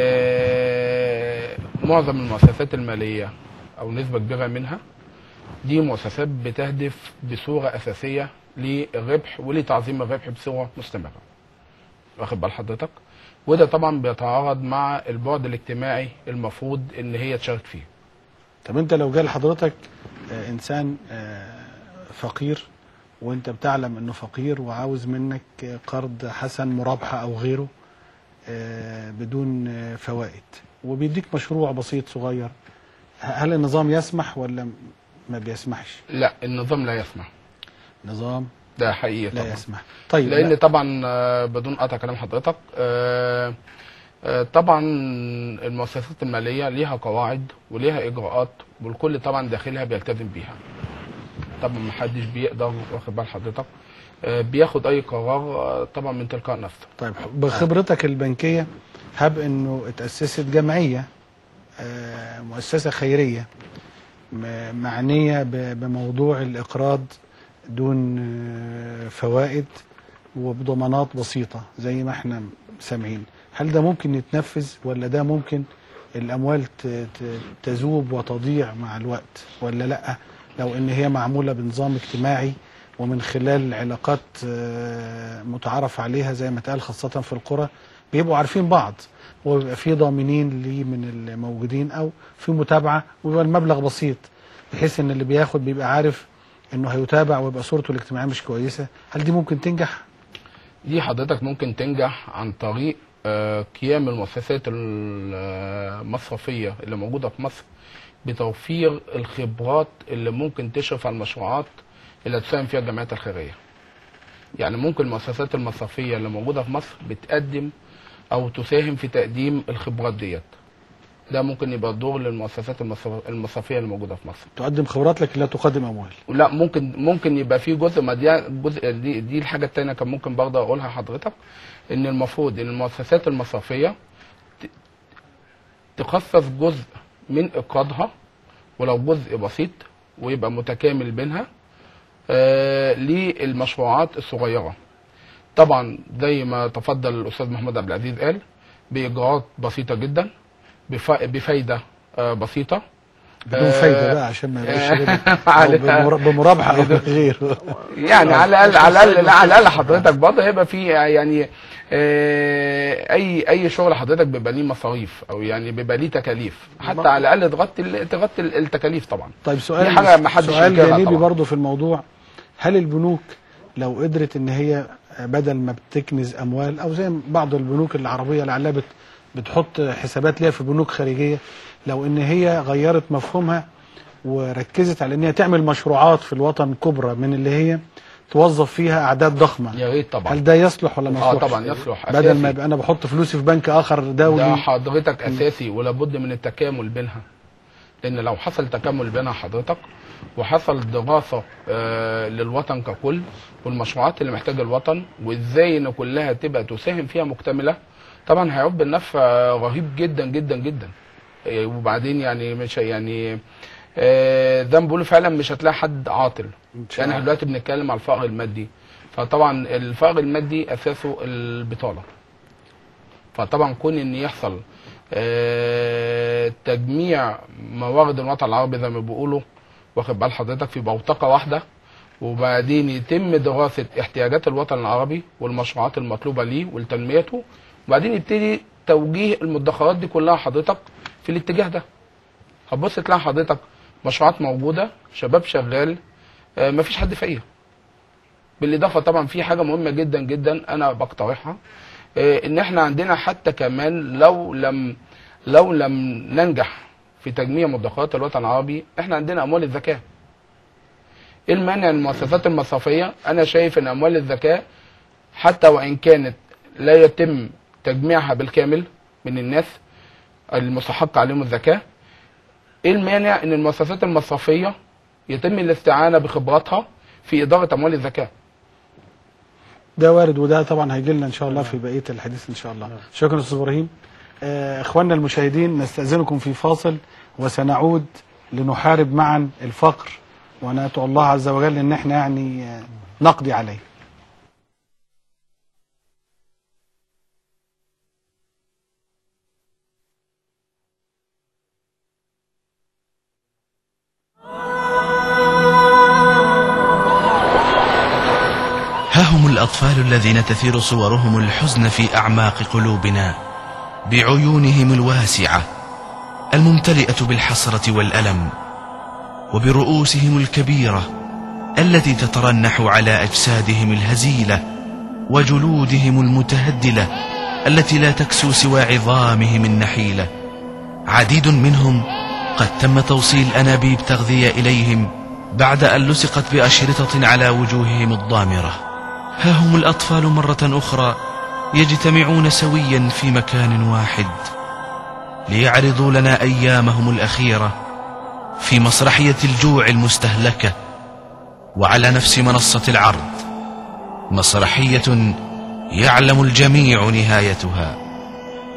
آه، معظم المؤسسات الماليه او نسبه كبيره منها دي مؤسسات بتهدف بصوره اساسيه للربح ولتعظيم الربح بصوره مستمره واخد بال حضرتك وده طبعا بيتعارض مع البعد الاجتماعي المفروض ان هي تشارك فيه طب انت لو جه لحضرتك آه، انسان آه، فقير وانت بتعلم انه فقير وعاوز منك آه، قرض حسن مرابحه او غيره آه، بدون آه، فوائد وبيديك مشروع بسيط صغير ه- هل النظام يسمح ولا ما بيسمحش لا النظام لا يسمح نظام ده حقيقي لا طبعا يسمح طيب لان لا. طبعا آه، بدون قطع كلام حضرتك آه، آه، طبعا المؤسسات الماليه ليها قواعد وليها اجراءات والكل طبعا داخلها بيلتزم بيها طبعا ما حدش بيقدر واخد بال حضرتك آه، بياخد اي قرار آه، طبعا من تلقاء نفسه طيب بخبرتك البنكيه هب انه اتاسست جمعيه آه، مؤسسة خيرية م- معنية ب- بموضوع الإقراض دون آه، فوائد وبضمانات بسيطة زي ما احنا سامعين هل ده ممكن يتنفذ ولا ده ممكن الأموال ت- ت- تذوب وتضيع مع الوقت ولا لأ لو إن هي معمولة بنظام اجتماعي ومن خلال علاقات آه، متعارف عليها زي ما اتقال خاصة في القرى بيبقوا عارفين بعض وبيبقى في ضامنين ليه من الموجودين أو في متابعة ويبقى المبلغ بسيط بحيث إن اللي بياخد بيبقى عارف إنه هيتابع ويبقى صورته الاجتماعية مش كويسة هل دي ممكن تنجح؟ دي حضرتك ممكن تنجح عن طريق آه، قيام المؤسسات المصرفية اللي موجودة في مصر بتوفير الخبرات اللي ممكن تشرف على المشروعات اللي تساهم فيها الجمعيات الخيرية يعني ممكن المؤسسات المصرفية اللي موجودة في مصر بتقدم أو تساهم في تقديم الخبرات ديت ده ممكن يبقى دور للمؤسسات المصر- المصرفية اللي موجودة في مصر تقدم خبرات لكن لا تقدم أموال لا ممكن ممكن يبقى في جزء ما دي جزء دي, دي الحاجه الثانيه كان ممكن برضه اقولها حضرتك ان المفروض ان المؤسسات المصرفيه ت- تخصص جزء من اقراضها ولو جزء بسيط ويبقى متكامل بينها آه للمشروعات الصغيره طبعا زي ما تفضل الاستاذ محمد عبد العزيز قال باجراءات بسيطه جدا بف- بفايده آه بسيطه بدون فايدة بقى عشان ما يبقاش آه، ربح أو على- بمر- بمرابحة أو بغيره يعني على الاقل على الاقل لا على الاقل حضرتك برضه هيبقى في يعني آه، اي اي شغل حضرتك بيبقى ليه مصاريف او يعني بيبقى ليه تكاليف حتى على الاقل تغطي ال- تغطي ال- التكاليف طبعا طيب سؤال دي حاجة ما حدش سؤال ينكرها جانبي طبعا. برضه في الموضوع هل البنوك لو قدرت ان هي بدل ما بتكنز اموال او زي بعض البنوك العربيه لعلها بت بتحط حسابات ليها في بنوك خارجيه لو ان هي غيرت مفهومها وركزت على ان هي تعمل مشروعات في الوطن كبرى من اللي هي توظف فيها اعداد ضخمه يا ريت طبعا هل ده يصلح ولا ما اه يصلحش؟ طبعا يصلح بدل ما أساسي. يبقى انا بحط فلوسي في بنك اخر دولي ده حضرتك اساسي ولابد من التكامل بينها لان لو حصل تكامل بينها حضرتك وحصل دراسه آه للوطن ككل والمشروعات اللي محتاجه الوطن وازاي ان كلها تبقى تساهم فيها مكتمله طبعا هيعود بالنفع رهيب جدا جدا جدا آه، وبعدين يعني مش يعني آه، زي ما بيقولوا فعلا مش هتلاقي حد عاطل شاء يعني احنا الله. دلوقتي بنتكلم على الفقر المادي فطبعا الفقر المادي اساسه البطاله فطبعا كون ان يحصل آه، تجميع موارد الوطن العربي زي ما بيقولوا واخد بال حضرتك في بوتقه واحده وبعدين يتم دراسه احتياجات الوطن العربي والمشروعات المطلوبه ليه ولتنميته وبعدين يبتدي توجيه المدخرات دي كلها حضرتك في الاتجاه ده هتبص تلاقي حضرتك مشروعات موجوده شباب شغال آه، مفيش حد فقير بالاضافه طبعا في حاجه مهمه جدا جدا انا بقترحها آه، ان احنا عندنا حتى كمان لو لم لو لم ننجح في تجميع مدخرات الوطن العربي احنا عندنا اموال الزكاه ايه المانع المؤسسات المصرفيه انا شايف ان اموال الزكاه حتى وان كانت لا يتم تجميعها بالكامل من الناس المستحق عليهم الزكاه ايه المانع ان المؤسسات المصرفيه يتم الاستعانه بخبراتها في اداره اموال الزكاه ده وارد وده طبعا هيجي لنا ان شاء الله في بقيه الحديث ان شاء الله شكرا استاذ ابراهيم آه، اخواننا المشاهدين نستاذنكم في فاصل وسنعود لنحارب معا الفقر وندعو الله عز وجل ان احنا يعني آه، نقضي عليه ها هم الأطفال الذين تثير صورهم الحزن في أعماق قلوبنا بعيونهم الواسعة الممتلئة بالحسرة والألم وبرؤوسهم الكبيرة التي تترنح على أجسادهم الهزيلة وجلودهم المتهدلة التي لا تكسو سوى عظامهم النحيلة عديد منهم قد تم توصيل أنابيب تغذية إليهم بعد أن لصقت بأشرطة على وجوههم الضامرة ها هم الأطفال مرة أخرى يجتمعون سويا في مكان واحد ليعرضوا لنا أيامهم الأخيرة في مسرحية الجوع المستهلكة وعلى نفس منصة العرض مسرحية يعلم الجميع نهايتها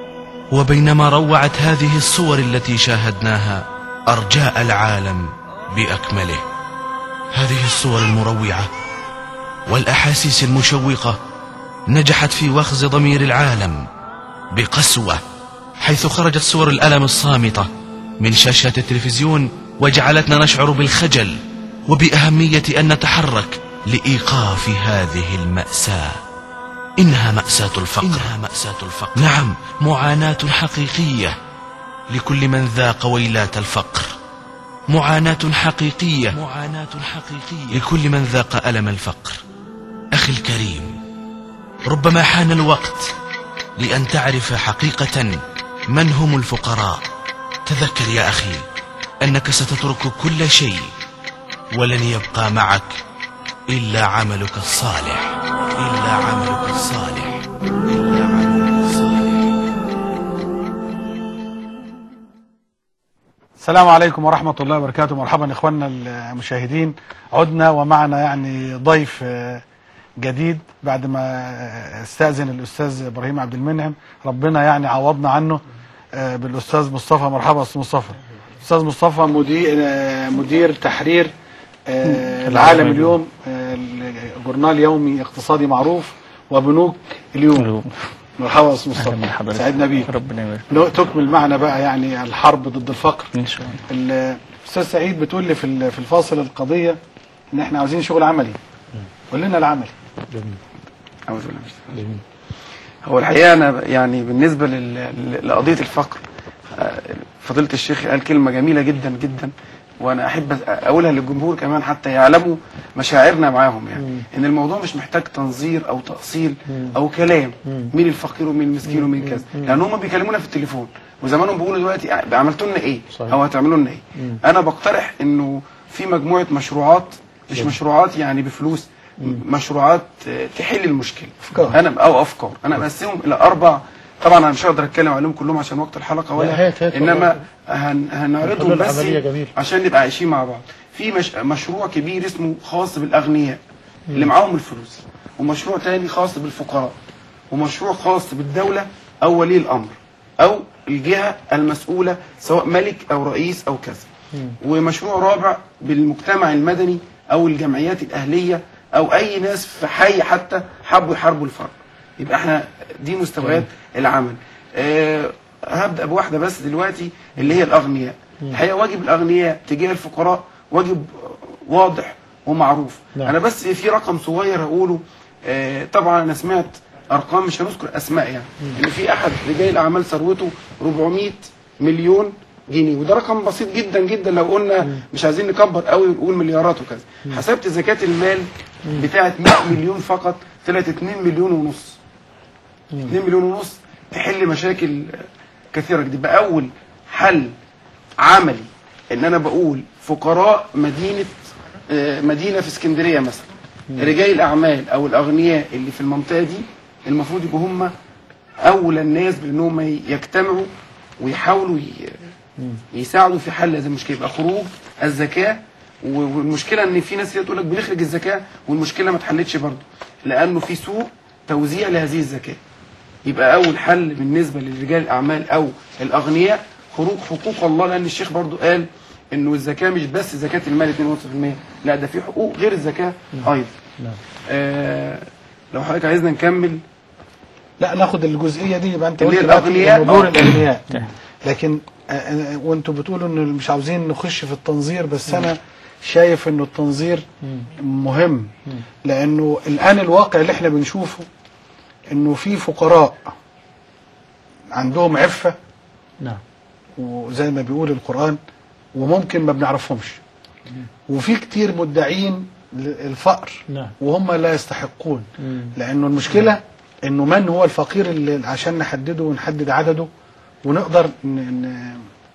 وبينما روعت هذه الصور التي شاهدناها أرجاء العالم بأكمله هذه الصور المروعة والأحاسيس المشوقة نجحت في وخز ضمير العالم بقسوة حيث خرجت صور الألم الصامتة من شاشة التلفزيون وجعلتنا نشعر بالخجل وبأهمية أن نتحرك لإيقاف هذه المأساة إنها مأساة الفقر إنها مأساة الفقر نعم معاناة حقيقية لكل من ذاق ويلات الفقر معاناة حقيقية معاناة حقيقية لكل من ذاق ألم الفقر أخي الكريم ربما حان الوقت لأن تعرف حقيقة من هم الفقراء تذكر يا أخي أنك ستترك كل شيء ولن يبقى معك إلا عملك الصالح إلا عملك الصالح إلا عملك الصالح السلام عليكم ورحمة الله وبركاته مرحبا إخواننا المشاهدين عدنا ومعنا يعني ضيف آه، جديد بعد ما آه، استأذن الأستاذ إبراهيم عبد المنعم ربنا يعني عوضنا عنه آه، بالأستاذ مصطفى مرحبا أستاذ مصطفى أستاذ مصطفى مدير آه، مدير تحرير آه، العالم اليوم آه، جورنال يومي اقتصادي معروف وبنوك اليوم مرحبا أستاذ أهلا مصطفى بحضرتك. سعدنا بيك ربنا يبارك لو تكمل معنا بقى يعني الحرب ضد الفقر ان شاء الله الاستاذ سعيد بتقول لي في ال- في الفاصل القضيه ان احنا عاوزين شغل عملي قول لنا العملي أعوذ بالله من الشيطان الرجيم. هو الحقيقه انا يعني بالنسبه لل- لل- لقضيه الفقر آه، فضيله الشيخ قال كلمه جميله جدا جدا وانا احب اقولها للجمهور كمان حتى يعلموا مشاعرنا معاهم يعني ان الموضوع مش محتاج تنظير او تاصيل او كلام مين الفقير ومين المسكين ومين كذا لان هم بيكلمونا في التليفون وزمانهم بيقولوا دلوقتي عملتوا لنا ايه صحيح. او هتعملوا لنا ايه انا بقترح انه في مجموعه مشروعات مش مشروعات يعني بفلوس مشروعات آه، تحل المشكله أفكار. انا او افكار انا بقسمهم الى اربع طبعا انا مش هقدر اتكلم عليهم كلهم عشان وقت الحلقه ولا لا، هات- هات انما والله. هن هنعرضهم الحلول بس العملية جميلة. عشان نبقى عايشين مع بعض في مش مشروع كبير اسمه خاص بالاغنياء اللي معاهم الفلوس ومشروع تاني خاص بالفقراء ومشروع خاص بالدوله او ولي الامر او الجهه المسؤوله سواء ملك او رئيس او كذا ومشروع رابع بالمجتمع المدني او الجمعيات الاهليه او اي ناس في حي حتى حبوا يحاربوا الفقر يبقى احنا دي مستويات العمل أه هبدا بواحده بس دلوقتي اللي هي الاغنياء الحقيقه واجب الاغنياء تجاه الفقراء واجب واضح ومعروف نعم. انا بس في رقم صغير هقوله أه طبعا انا سمعت ارقام مش هنذكر اسماء يعني ان في احد رجال الاعمال ثروته 400 مليون جنيه وده رقم بسيط جدا جدا لو قلنا مش عايزين نكبر قوي ونقول مليارات وكذا حسبت زكاه المال بتاعه 100 مليون فقط طلعت 2 مليون ونص 2 مليون ونص تحل مشاكل كثيره جدا يبقى اول حل عملي ان انا بقول فقراء مدينه آه، مدينه في اسكندريه مثلا رجال الاعمال او الاغنياء اللي في المنطقه دي المفروض يبقوا هم اولى الناس بانهم يجتمعوا ويحاولوا ي- يساعدوا في حل هذه المشكله يبقى خروج الزكاه و- والمشكله ان في ناس تقول لك بنخرج الزكاه والمشكله ما اتحلتش برضه لانه في سوء توزيع لهذه الزكاه يبقى اول حل بالنسبه لرجال الاعمال او الاغنياء خروج حقوق الله لان الشيخ برضو قال انه الزكاه مش بس زكاه المال 2.5% لا ده في حقوق غير الزكاه ايضا آه لو حضرتك عايزنا نكمل لا ناخد الجزئيه دي يبقى انت اللي قلت هي دلوقتي الأغنياء. نبور آه. الاغنياء لكن آه، آه، وانتوا بتقولوا ان مش عاوزين نخش في التنظير بس انا شايف انه التنظير مهم لانه الان الواقع اللي احنا بنشوفه انه في فقراء عندهم عفه نعم وزي ما بيقول القرآن وممكن ما بنعرفهمش وفي كتير مدعين الفقر نعم. وهم لا يستحقون مم. لأنه المشكلة إنه من هو الفقير اللي عشان نحدده ونحدد عدده ونقدر ن- ن-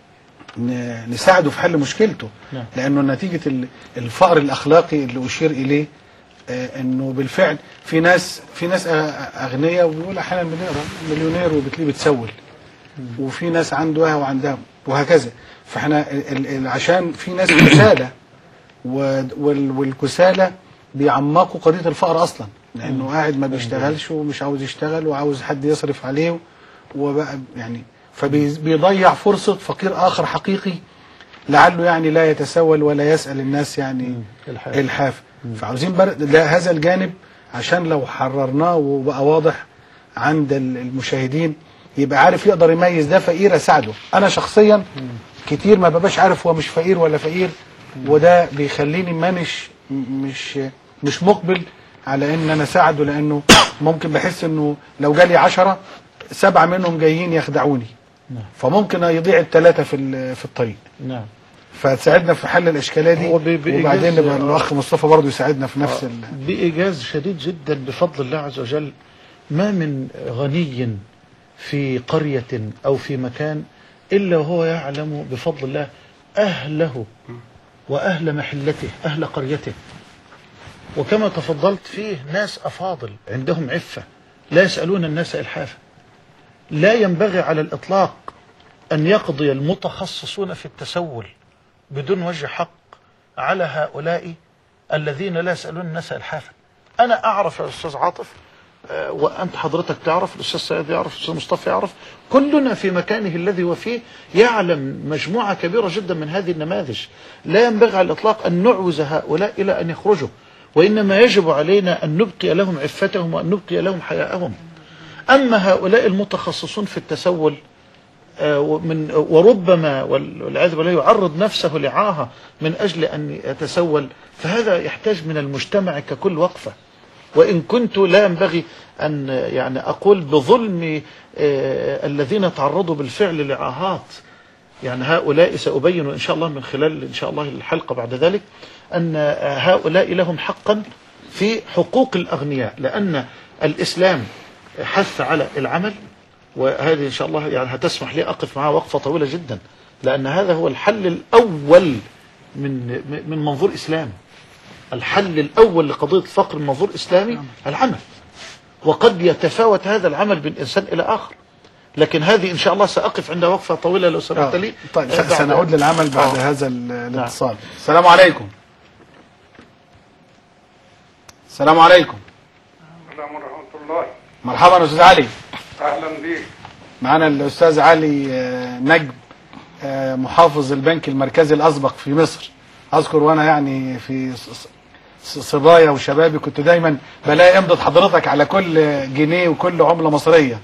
ن- نساعده في حل مشكلته نعم. لأنه نتيجة ال- الفقر الأخلاقي اللي أشير إليه آه، انه بالفعل في ناس في ناس أ- اغنياء وبيقول احيانا بنقرا مليونير وبتلاقيه بتسول وفي ناس عندها وعندها وهكذا فاحنا ال- ال- عشان في ناس كسالى و- وال- والكسالى بيعمقوا قضيه الفقر اصلا لانه قاعد ما بيشتغلش ومش عاوز يشتغل وعاوز حد يصرف عليه وبقى يعني فبيضيع فرصة فقير آخر حقيقي لعله يعني لا يتسول ولا يسأل الناس يعني الحاف. الحاف فعاوزين بر... لا هذا الجانب عشان لو حررناه وبقى واضح عند ال- المشاهدين يبقى عارف يقدر يميز ده فقير اساعده انا شخصيا كتير ما ببقاش عارف هو مش فقير ولا فقير وده بيخليني مانش مش مش مقبل على ان انا اساعده لانه ممكن بحس انه لو جالي عشرة سبعة منهم جايين يخدعوني نعم. فممكن يضيع الثلاثة في ال- في الطريق نعم فتساعدنا في حل الاشكاليه دي هو ب- بإيجاز- وبعدين نبقى آه. الاخ مصطفى برضه يساعدنا في نفس ال... بإيجاز شديد جدا بفضل الله عز وجل ما من غني في قرية أو في مكان إلا وهو يعلم بفضل الله أهله وأهل محلته أهل قريته وكما تفضلت فيه ناس أفاضل عندهم عفة لا يسألون الناس إلحافا لا ينبغي على الإطلاق أن يقضي المتخصصون في التسول بدون وجه حق على هؤلاء الذين لا يسألون الناس إلحافا أنا أعرف يا أستاذ عاطف آه، وأنت حضرتك تعرف الأستاذ سيد يعرف الأستاذ مصطفى يعرف كلنا في مكانه الذي هو فيه يعلم مجموعة كبيرة جدا من هذه النماذج لا ينبغي على الإطلاق أن نعوز هؤلاء إلى أن يخرجوا وإنما يجب علينا أن نبقي لهم عفتهم وأن نبقي لهم حياءهم أما هؤلاء المتخصصون في التسول آه، ومن وربما وال- والعياذ بالله يعرض نفسه لعاهة من أجل أن يتسول فهذا يحتاج من المجتمع ككل وقفة وإن كنت لا ينبغي أن يعني أقول بظلم آه، الذين تعرضوا بالفعل لعاهات يعني هؤلاء سأبين إن شاء الله من خلال إن شاء الله الحلقة بعد ذلك أن هؤلاء لهم حقا في حقوق الأغنياء لأن الإسلام حث على العمل وهذه إن شاء الله يعني هتسمح لي أقف معها وقفة طويلة جدا لأن هذا هو الحل الأول من من منظور إسلامي الحل الأول لقضية الفقر من منظور إسلامي العمل وقد يتفاوت هذا العمل من إنسان إلى آخر لكن هذه إن شاء الله سأقف عند وقفة طويلة لو سمحت آه. لي طيب آه، بعد- سنعود للعمل بعد آه. هذا ال- الاتصال السلام عليكم السلام عليكم السلام ورحمة الله مرحبا يا استاذ علي أهلا بيك معنا الاستاذ علي آه، نجم آه، محافظ البنك المركزي الاسبق في مصر اذكر وانا يعني في ص- ص- صبايا وشبابي كنت دايما بلاقي امضة حضرتك على كل جنيه وكل عملة مصرية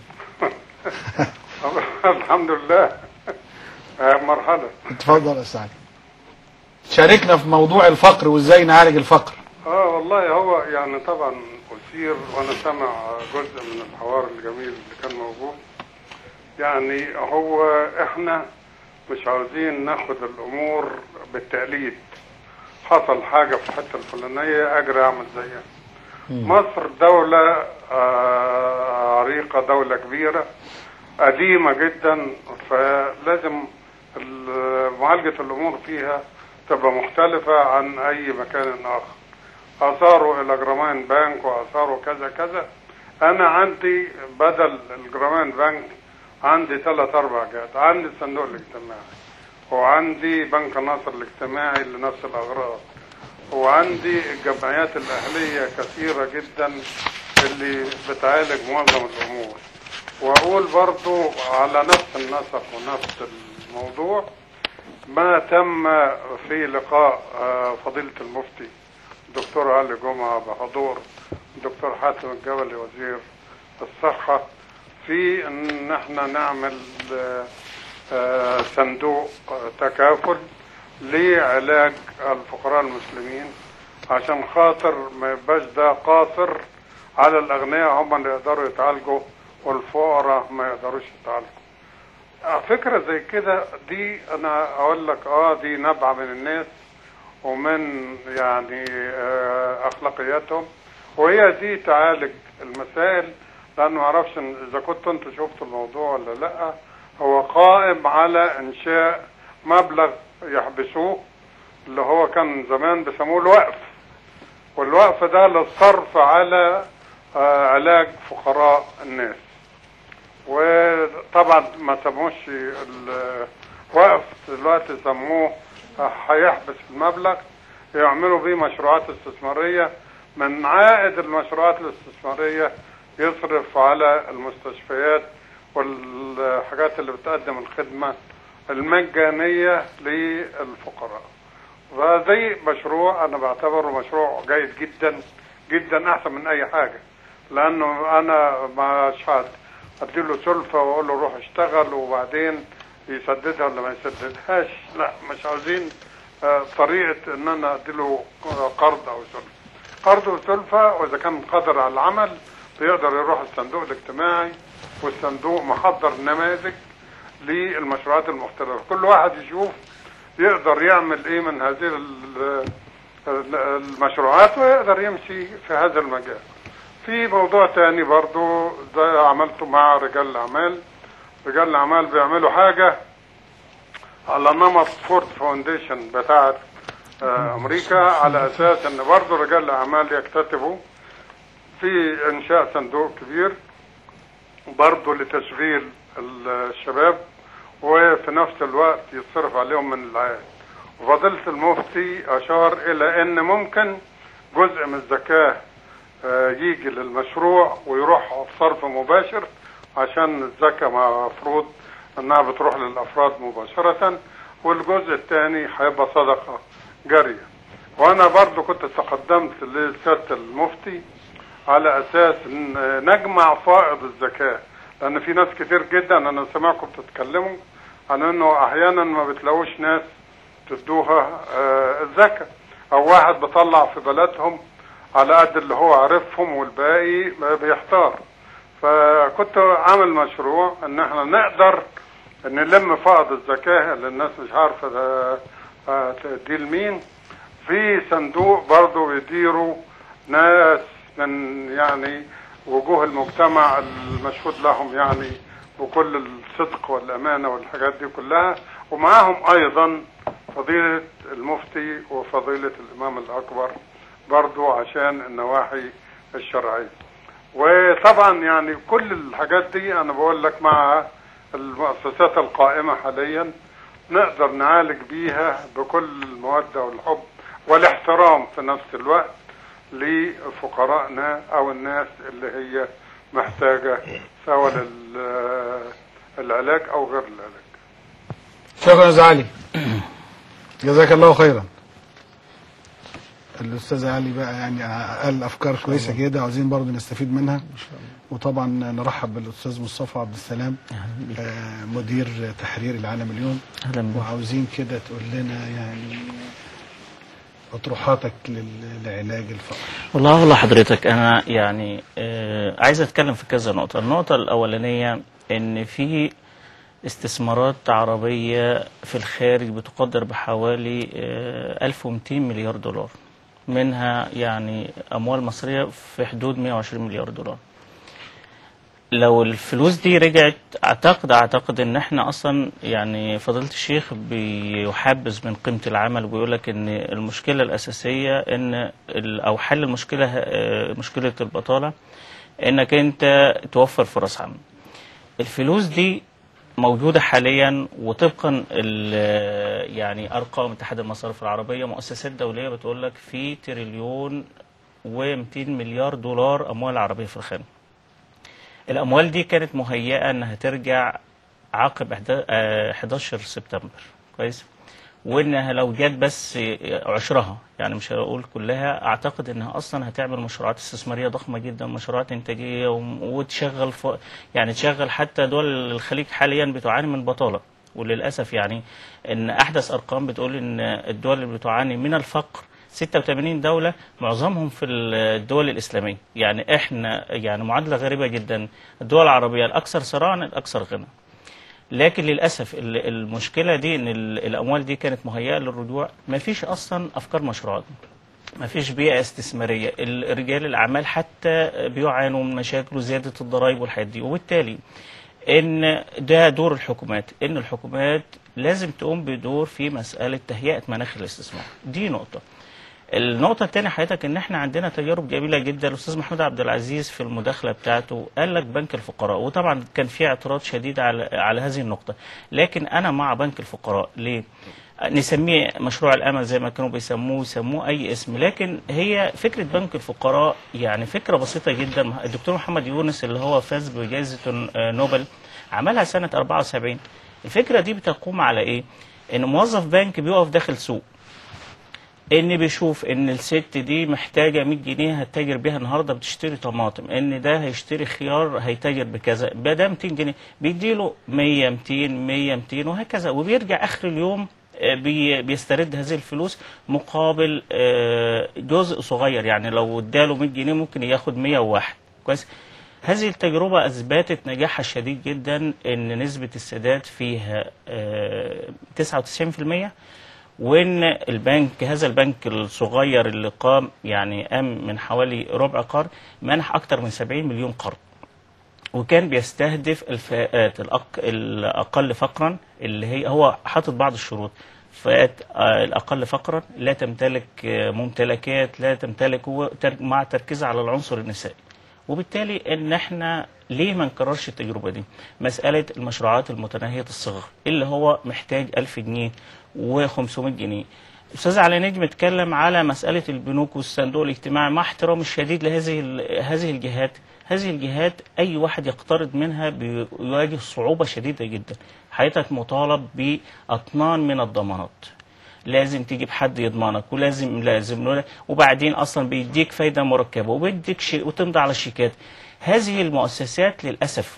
الحمد لله آه، مرحبا اتفضل يا استاذ علي شاركنا في موضوع الفقر وازاي نعالج الفقر اه والله هو يعني طبعا أثير وأنا سمع جزء من الحوار الجميل اللي كان موجود يعني هو إحنا مش عاوزين ناخد الأمور بالتقليد حصل حاجة في الحتة الفلانية أجري أعمل زيها مصر دولة آه، عريقة دولة كبيرة قديمة جدا فلازم ال- معالجة الأمور فيها تبقى مختلفة عن أي مكان آخر أثاروا إلى جرامان بنك وأثاروا كذا كذا أنا عندي بدل الجرامان بنك عندي ثلاث أربع جهات عندي الصندوق الاجتماعي وعندي بنك النصر الاجتماعي لنفس الأغراض وعندي الجمعيات الأهلية كثيرة جدا اللي بتعالج معظم الأمور وأقول برضو على نفس النسق ونفس الموضوع ما تم في لقاء آه، فضيلة المفتي دكتور علي جمعة بحضور دكتور حاتم الجبلي وزير الصحة في ان احنا نعمل آه، آه، صندوق تكافل لعلاج الفقراء المسلمين عشان خاطر ما يبقاش ده قاصر على الاغنياء هم اللي يقدروا يتعالجوا والفقراء ما يقدروش يتعالجوا فكرة زي كده دي انا اقول لك اه دي نبعة من الناس ومن يعني آه، اخلاقياتهم وهي دي تعالج المسائل لانه ما اعرفش إن اذا كنتوا انتوا شفتوا الموضوع ولا لا هو قائم على انشاء مبلغ يحبسوه اللي هو كان زمان بيسموه الوقف والوقف ده للصرف على آه، علاج فقراء الناس وطبعا ما سموش الوقف دلوقتي سموه هيحبس المبلغ يعملوا بيه مشروعات استثمارية من عائد المشروعات الاستثمارية يصرف على المستشفيات والحاجات اللي بتقدم الخدمة المجانية للفقراء فدي مشروع أنا بعتبره مشروع جيد جدا جدا أحسن من أي حاجة لأنه أنا مش هد- أديله سلفة وأقول له روح اشتغل وبعدين يسددها ولا ما يسددهاش لا مش عاوزين آه، طريقة إن أنا أديله قرض أو سلفة قرض وسلفة وإذا كان قادر على العمل بيقدر يروح الصندوق الاجتماعي والصندوق محضر نماذج للمشروعات المختلفة كل واحد يشوف يقدر يعمل ايه من هذه ال- ال- المشروعات ويقدر يمشي في هذا المجال في موضوع تاني برضو ده عملته مع رجال الأعمال رجال الأعمال بيعملوا حاجة على نمط فورد فاونديشن بتاعت آه، أمريكا على أساس إن برضو رجال الأعمال يكتتبوا في إنشاء صندوق كبير برضو لتشغيل الشباب وفي نفس الوقت يتصرف عليهم من العائد وفضيلة المفتي أشار إلى أن ممكن جزء من الزكاة آه، يجي للمشروع ويروح صرف مباشر عشان الزكاة مفروض أنها بتروح للأفراد مباشرة والجزء الثاني هيبقى صدقة جارية وأنا برضو كنت تقدمت لسيادة المفتي على اساس ان نجمع فائض الزكاه لان في ناس كتير جدا انا سمعكم بتتكلموا عن انه احيانا ما بتلاقوش ناس تدوها آه، الزكاه او واحد بيطلع في بلدهم على قد اللي هو عارفهم والباقي بيحتار فكنت عامل مشروع ان احنا نقدر نلم فائض الزكاه اللي الناس مش عارفه ده آه، تدي لمين في صندوق برضه بيديروا ناس من يعني وجوه المجتمع المشهود لهم يعني بكل الصدق والأمانة والحاجات دي كلها ومعاهم أيضا فضيلة المفتي وفضيلة الإمام الأكبر برضو عشان النواحي الشرعية وطبعا يعني كل الحاجات دي أنا بقول لك مع المؤسسات القائمة حاليا نقدر نعالج بيها بكل المودة والحب والاحترام في نفس الوقت لفقرائنا او الناس اللي هي محتاجة سواء للعلاج او غير العلاج شكرا يا أستاذ علي جزاك الله خيرا الاستاذ علي بقى يعني قال افكار كويسه كده عاوزين برضه نستفيد منها وطبعا نرحب بالاستاذ مصطفى عبد السلام آه، مدير تحرير العالم اليوم اهلا بك وعاوزين كده تقول لنا يعني اطروحاتك لل- لعلاج الفقر والله والله حضرتك انا يعني آه عايز اتكلم في كذا نقطه النقطه الاولانيه ان في استثمارات عربيه في الخارج بتقدر بحوالي آه 1200 مليار دولار منها يعني اموال مصريه في حدود 120 مليار دولار لو الفلوس دي رجعت اعتقد اعتقد ان احنا اصلا يعني فضيله الشيخ بيحبذ من قيمه العمل وبيقول لك ان المشكله الاساسيه ان ال- او حل المشكله آه، مشكله البطاله انك انت توفر فرص عمل الفلوس دي موجودة حاليا وطبقا ال- يعني أرقام اتحاد المصارف العربية مؤسسات دولية بتقول لك في تريليون و200 مليار دولار أموال عربية في الخارج الأموال دي كانت مهيئة أنها ترجع عقب إحدا- آه، 11 سبتمبر كويس وانها لو جت بس عشرها يعني مش هقول كلها اعتقد انها اصلا هتعمل مشروعات استثماريه ضخمه جدا مشروعات انتاجيه وم- وتشغل ف... يعني تشغل حتى دول الخليج حاليا بتعاني من بطاله وللاسف يعني ان احدث ارقام بتقول ان الدول اللي بتعاني من الفقر 86 دولة معظمهم في الدول الإسلامية يعني إحنا يعني معادلة غريبة جدا الدول العربية الأكثر ثراء الأكثر غنى لكن للاسف ال- المشكله دي ان ال- الاموال دي كانت مهيئه للرجوع ما فيش اصلا افكار مشروعات ما فيش بيئه استثماريه ال- رجال الاعمال حتى بيعانوا من مشاكل وزياده الضرائب والحاجات دي وبالتالي ان ده دور الحكومات ان الحكومات لازم تقوم بدور في مساله تهيئه مناخ الاستثمار دي نقطه النقطة الثانية حضرتك إن إحنا عندنا تجارب جميلة جدا، الأستاذ محمود عبد العزيز في المداخلة بتاعته قال لك بنك الفقراء، وطبعا كان في اعتراض شديد على على هذه النقطة، لكن أنا مع بنك الفقراء، ليه؟ نسميه مشروع الأمل زي ما كانوا بيسموه، يسموه أي اسم، لكن هي فكرة بنك الفقراء يعني فكرة بسيطة جدا، الدكتور محمد يونس اللي هو فاز بجائزة نوبل عملها سنه 74 الفكره دي بتقوم على ايه ان موظف بنك بيقف داخل سوق ان بيشوف ان الست دي محتاجه 100 جنيه هتتاجر بيها النهارده بتشتري طماطم ان ده هيشتري خيار هيتاجر بكذا ده 200 جنيه بيديله 100 200 100 200 وهكذا وبيرجع اخر اليوم آه، بي- بيسترد هذه الفلوس مقابل آه، جزء صغير يعني لو اداله 100 جنيه ممكن ياخد 101 كويس هذه التجربة أثبتت نجاحها الشديد جدا إن نسبة السداد فيها آه، 99% وان البنك هذا البنك الصغير اللي قام يعني قام من حوالي ربع قرن منح اكثر من 70 مليون قرض وكان بيستهدف الفئات الأق... الاقل فقرا اللي هي هو حاطط بعض الشروط فئات آه، الاقل فقرا لا تمتلك آه، ممتلكات لا تمتلك هو تر- مع تركيزها على العنصر النسائي وبالتالي ان احنا ليه ما نكررش التجربه دي مساله المشروعات المتناهيه الصغر اللي هو محتاج 1000 جنيه و500 جنيه استاذ علي نجم اتكلم على مساله البنوك والصندوق الاجتماعي مع احترامي الشديد لهذه ال- هذه الجهات هذه الجهات اي واحد يقترض منها بيواجه صعوبه شديده جدا حضرتك مطالب باطنان من الضمانات لازم تجيب حد يضمنك ولازم لازم وبعدين اصلا بيديك فايده مركبه وبيديك شيء وتمضي على الشيكات هذه المؤسسات للاسف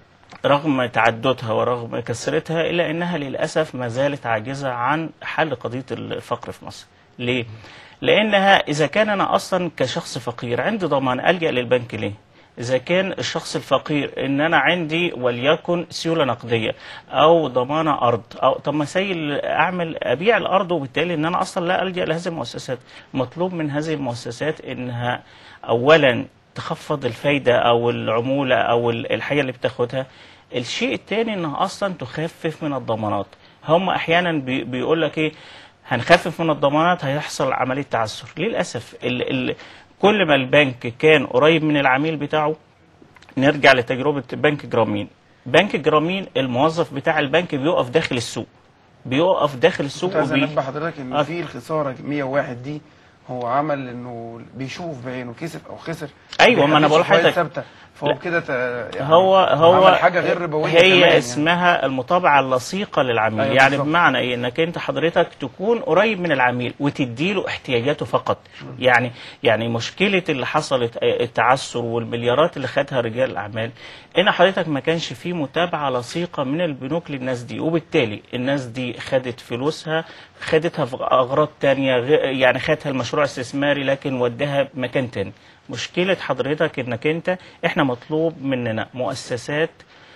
رغم تعددها ورغم كثرتها الا انها للاسف ما زالت عاجزه عن حل قضيه الفقر في مصر. ليه؟ لانها اذا كان انا اصلا كشخص فقير عندي ضمان الجا للبنك ليه؟ اذا كان الشخص الفقير ان انا عندي وليكن سيوله نقديه او ضمانه ارض او طب ما سيل اعمل ابيع الارض وبالتالي ان انا اصلا لا الجا لهذه المؤسسات مطلوب من هذه المؤسسات انها اولا تخفض الفايده او العموله او ال- الحاجه اللي بتاخدها الشيء الثاني انها اصلا تخفف من الضمانات هم احيانا بي بيقول لك ايه هنخفف من الضمانات هيحصل عمليه تعثر للاسف ال ال كل ما البنك كان قريب من العميل بتاعه نرجع لتجربه بنك جرامين بنك جرامين الموظف بتاع البنك بيقف داخل السوق بيقف داخل السوق كنت عايز وبي... انبه حضرتك ان آه. في الخساره 101 دي هو عمل انه بيشوف بعينه كسب او خسر أيوة، ما أنا بقول فوائد لحضرتك. ثابته فهو كده ت- يعني هو هو عمل حاجه غير ربويه هي كمان يعني. اسمها المطابعه اللصيقه للعميل أيوة يعني بالظبط. بمعنى ايه انك انت حضرتك تكون قريب من العميل وتديله احتياجاته فقط يعني يعني مشكله اللي حصلت آه، التعثر والمليارات اللي خدها رجال الاعمال ان حضرتك ما كانش في متابعه لصيقه من البنوك للناس دي وبالتالي الناس دي خدت فلوسها خدتها في اغراض تانية غ- يعني خدتها المشروع استثماري لكن وداها مكان تاني مشكله حضرتك انك انت احنا مطلوب مننا مؤسسات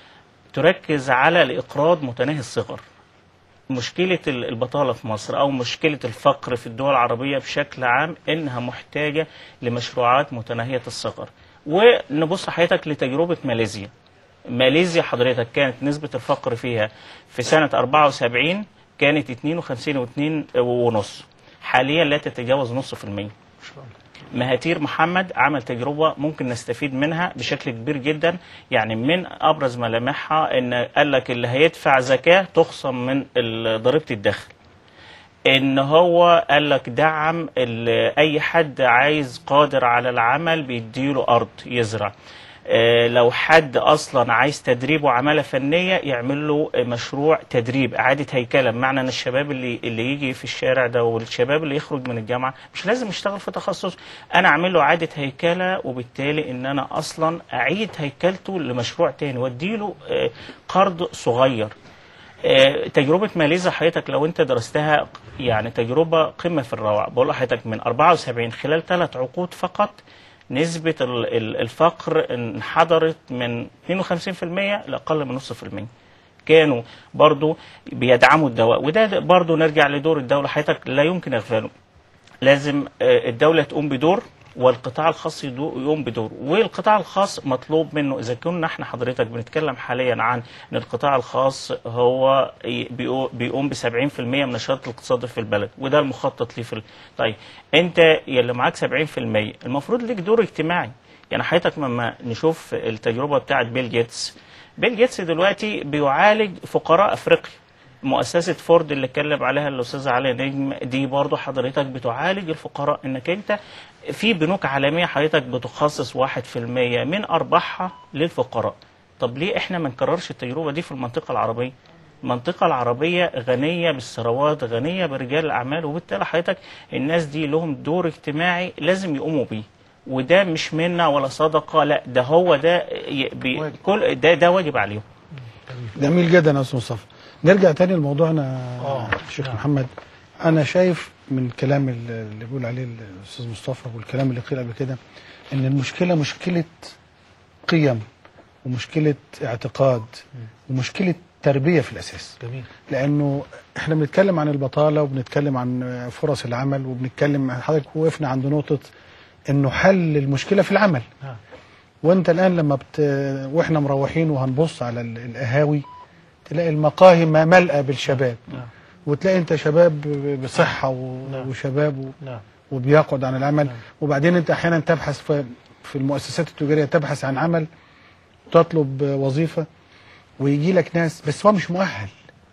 تركز على الإقراض متناهي الصغر مشكلة ال- البطالة في مصر أو مشكلة الفقر في الدول العربية بشكل عام إنها محتاجة لمشروعات متناهية الصغر ونبص حضرتك لتجربة ماليزيا ماليزيا حضرتك كانت نسبة الفقر فيها في سنة 74 كانت 52 و2 ونص حاليا لا تتجاوز نص في المية مهاتير محمد عمل تجربة ممكن نستفيد منها بشكل كبير جدا يعني من أبرز ملامحها إن قال لك اللي هيدفع زكاة تخصم من ال- ضريبة الدخل ان هو قال لك دعم ال- اي حد عايز قادر على العمل بيديله ارض يزرع آه، لو حد اصلا عايز تدريب وعماله فنيه يعمل له مشروع تدريب اعاده هيكله بمعنى ان الشباب اللي اللي يجي في الشارع ده والشباب اللي يخرج من الجامعه مش لازم يشتغل في تخصص انا اعمل له اعاده هيكله وبالتالي ان انا اصلا اعيد هيكلته لمشروع تاني واديله آه، قرض صغير آه، تجربة ماليزيا حضرتك لو انت درستها يعني تجربة قمة في الروعة بقول لحضرتك من 74 خلال ثلاث عقود فقط نسبة ال- ال- الفقر انحدرت من 52% لأقل من نصف المية كانوا برضو بيدعموا الدواء وده ده برضو نرجع لدور الدولة حضرتك لا يمكن إغفاله لازم آه، الدولة تقوم بدور والقطاع الخاص يدو- يقوم بدور والقطاع الخاص مطلوب منه اذا كنا احنا حضرتك بنتكلم حاليا عن ان القطاع الخاص هو ي- بيقو- بيقوم ب 70% من النشاط الاقتصادي في البلد وده المخطط ليه في ال... طيب انت يلي معاك 70% المفروض ليك دور اجتماعي يعني حضرتك لما نشوف التجربه بتاعت بيل جيتس بيل جيتس دلوقتي بيعالج فقراء افريقيا مؤسسة فورد اللي اتكلم عليها الأستاذ علي نجم دي برضو حضرتك بتعالج الفقراء إنك أنت في بنوك عالمية حضرتك بتخصص واحد في المية من أرباحها للفقراء طب ليه احنا ما نكررش التجربه دي في المنطقه العربيه المنطقة العربية غنية بالثروات غنية برجال الأعمال وبالتالي حضرتك الناس دي لهم دور اجتماعي لازم يقوموا بيه وده مش منة ولا صدقة لا ده هو ده ي- بي كل ده ده واجب عليهم جميل جدا يا استاذ مصطفى نرجع تاني لموضوعنا آه، الشيخ نعم. محمد انا شايف من الكلام اللي اللي بيقول عليه الاستاذ مصطفى والكلام اللي قيل قبل كده ان المشكله مشكله قيم ومشكله اعتقاد ومشكله تربيه في الاساس جميل لانه احنا بنتكلم عن البطاله وبنتكلم عن فرص العمل وبنتكلم حضرتك وقفنا عند نقطه انه حل المشكله في العمل نعم. وانت الان لما بت... واحنا مروحين وهنبص على ال- القهاوي تلاقي المقاهي ما ملأى بالشباب نعم. وتلاقي انت شباب ب- بصحه و... نعم. وشباب و... نعم وبيقعد عن العمل وبعدين انت احيانا تبحث في في المؤسسات التجاريه تبحث عن عمل تطلب وظيفه ويجي لك ناس بس هو مش مؤهل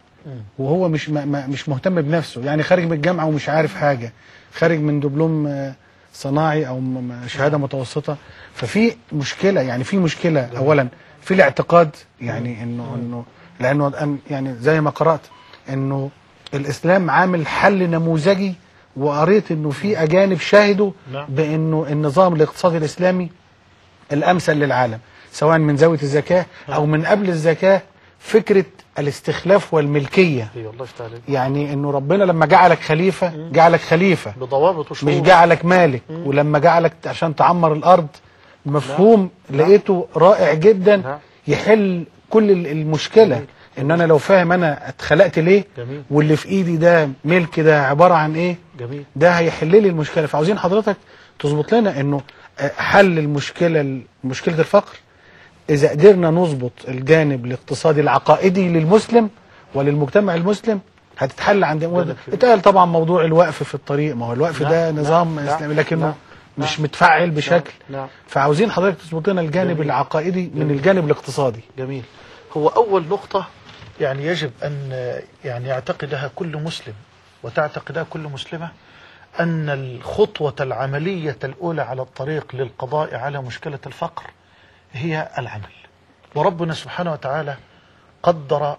وهو مش ما ما- مش مهتم بنفسه يعني خارج من الجامعه ومش عارف حاجه خارج من دبلوم آه، صناعي او م- م- شهاده متوسطه ففي مشكله يعني في مشكله اولا في الاعتقاد يعني انه انه لانه الآن يعني زي ما قرات انه الاسلام عامل حل نموذجي وقريت انه في اجانب شاهدوا نعم. بانه النظام الاقتصادي الاسلامي الامثل للعالم سواء من زاويه الزكاه او من قبل الزكاه فكره الاستخلاف والملكيه اي الله يفتح عليك يعني انه ربنا لما جعلك خليفه جعلك خليفه بضوابط وشروط مش جعلك مالك ولما جعلك عشان تعمر الارض مفهوم لقيته رائع جدا نعم. يحل كل ال- المشكله ان انا لو فاهم انا اتخلقت ليه جميل واللي في ايدي ده ملك ده عباره عن ايه جميل ده هيحل لي المشكله فعاوزين حضرتك تظبط لنا انه آه، حل المشكله مشكله الفقر اذا قدرنا نظبط الجانب الاقتصادي العقائدي للمسلم وللمجتمع المسلم هتتحل عند اتقال طبعا موضوع الوقف في الطريق ما هو الوقف نعم، ده نعم، نظام نعم، اسلامي لكنه نعم، مش متفعل بشكل نعم فعاوزين حضرتك تظبط لنا الجانب جميل. العقائدي من جميل. الجانب الاقتصادي جميل هو أول نقطة يعني يجب أن يعني يعتقدها كل مسلم وتعتقدها كل مسلمة أن الخطوة العملية الأولى على الطريق للقضاء على مشكلة الفقر هي العمل وربنا سبحانه وتعالى قدر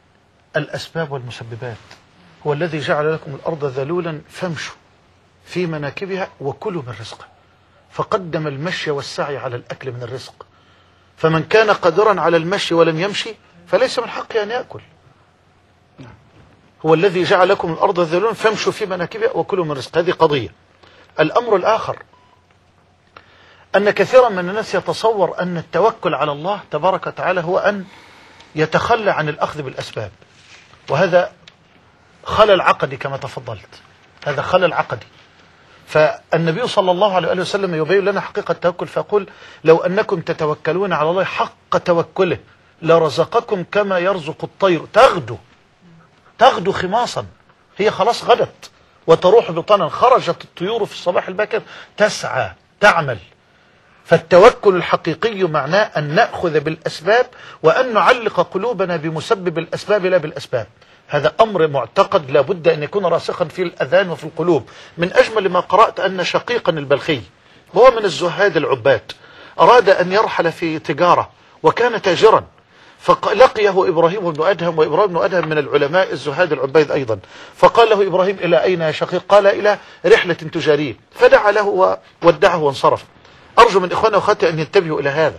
الأسباب والمسببات هو الذي جعل لكم الأرض ذلولا فامشوا في مناكبها وكلوا من رزقه فقدم المشي والسعي على الأكل من الرزق فمن كان قادرا على المشي ولم يمشي فليس من حقه أن يأكل هو الذي جعل لكم الأرض ذلولا فامشوا في مناكبها وكلوا من رزق هذه قضية الأمر الآخر أن كثيرا من الناس يتصور أن التوكل على الله تبارك وتعالى هو أن يتخلى عن الأخذ بالأسباب وهذا خلل عقدي كما تفضلت هذا خلل عقدي فالنبي صلى الله عليه وآله وسلم يبين لنا حقيقة التوكل فيقول لو أنكم تتوكلون على الله حق توكله لرزقكم كما يرزق الطير تغدو تغدو خماصا هي خلاص غدت وتروح بطنا خرجت الطيور في الصباح الباكر تسعى تعمل فالتوكل الحقيقي معناه أن نأخذ بالأسباب وأن نعلق قلوبنا بمسبب الأسباب لا بالأسباب هذا أمر معتقد لابد أن يكون راسخا في الأذان وفي القلوب من أجمل ما قرأت أن شقيقا البلخي وهو من الزهاد العباد أراد أن يرحل في تجارة وكان تاجرا فلقيه إبراهيم بن أدهم وإبراهيم بن أدهم من العلماء الزهاد العباد أيضا فقال له إبراهيم إلى أين يا شقيق قال إلى رحلة تجارية فدعا له وودعه وانصرف أرجو من إخواني وأخواتي أن ينتبهوا إلى هذا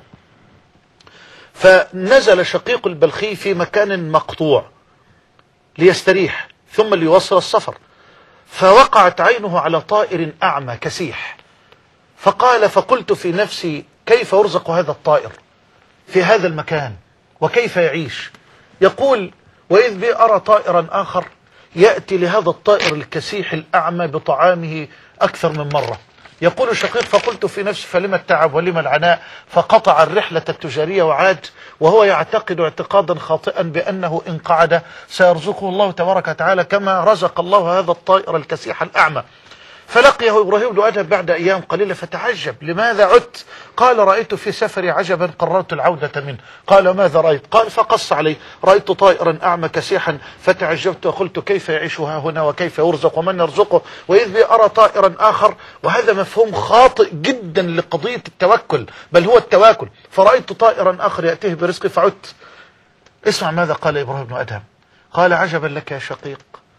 فنزل شقيق البلخي في مكان مقطوع ليستريح ثم ليواصل السفر فوقعت عينه على طائر أعمى كسيح فقال فقلت في نفسي كيف يرزق هذا الطائر في هذا المكان وكيف يعيش يقول وإذ بي أرى طائرا آخر يأتي لهذا الطائر الكسيح الأعمى بطعامه أكثر من مرة يقول شقيق فقلت في نفسي فلما التعب ولما العناء فقطع الرحلة التجارية وعاد وهو يعتقد اعتقادا خاطئا بأنه إن قعد سيرزقه الله تبارك وتعالى كما رزق الله هذا الطائر الكسيح الأعمى فلقيه إبراهيم بن أدهم بعد أيام قليلة فتعجب لماذا عدت قال رأيت في سفري عجبا قررت العودة منه قال ماذا رأيت قال فقص عليه رأيت طائرا أعمى كسيحا فتعجبت وقلت كيف يعيش ها هنا وكيف يرزق ومن يرزقه وإذ بي أرى طائرا آخر وهذا مفهوم خاطئ جدا لقضية التوكل بل هو التواكل فرأيت طائرا آخر يأتيه برزقي فعدت اسمع ماذا قال إبراهيم بن أدهم قال عجبا لك يا شقيق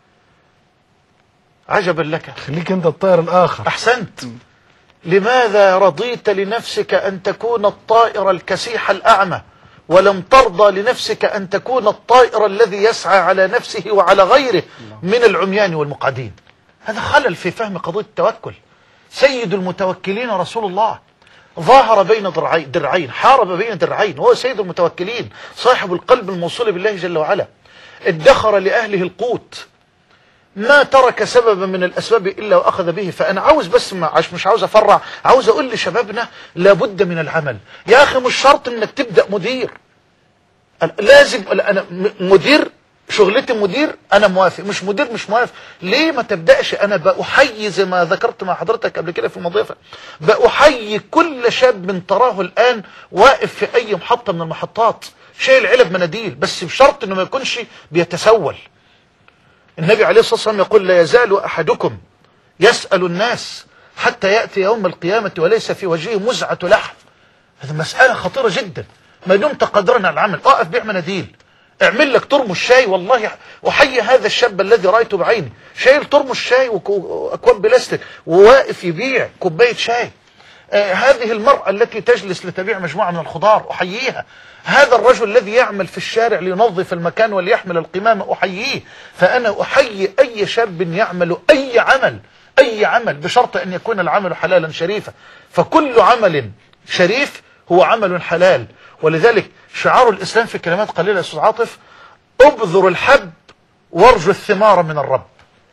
عجبا لك خليك انت الطائر الاخر أحسنت لماذا رضيت لنفسك أن تكون الطائر الكسيح الأعمى ولم ترضى لنفسك أن تكون الطائر الذي يسعى على نفسه وعلى غيره من العميان والمقعدين هذا خلل في فهم قضية التوكل سيد المتوكلين رسول الله ظاهر بين درعين, درعين حارب بين درعين هو سيد المتوكلين صاحب القلب الموصول بالله جل وعلا ادخر لأهله القوت ما ترك سببا من الأسباب إلا وأخذ به فأنا عاوز بس ما عش مش عاوز أفرع عاوز أقول لشبابنا لابد من العمل يا أخي مش شرط أنك تبدأ مدير لازم أنا م- مدير شغلتي مدير أنا موافق مش مدير مش موافق ليه ما تبدأش أنا بأحيي زي ما ذكرت مع حضرتك قبل كده في المضيفة بأحيي كل شاب من تراه الآن واقف في أي محطة من المحطات شايل علب مناديل بس بشرط أنه ما يكونش بيتسول النبي عليه الصلاة والسلام يقول لا يزال أحدكم يسأل الناس حتى يأتي يوم القيامة وليس في وجهه مزعة لحم هذه مسألة خطيرة جدا ما دمت قادرا على العمل اقف بيع مناديل اعمل لك ترمس شاي والله احيي هذا الشاب الذي رايته بعيني شايل ترمس شاي وك- واكواب بلاستيك وواقف يبيع كوبايه شاي آه هذه المرأة التي تجلس لتبيع مجموعة من الخضار أحييها هذا الرجل الذي يعمل في الشارع لينظف المكان وليحمل القمامة أحييه فأنا أحيي أي شاب يعمل أي عمل أي عمل بشرط أن يكون العمل حلالا شريفا فكل عمل شريف هو عمل حلال ولذلك شعار الإسلام في كلمات قليلة يا أستاذ عاطف ابذر الحب وارجو الثمار من الرب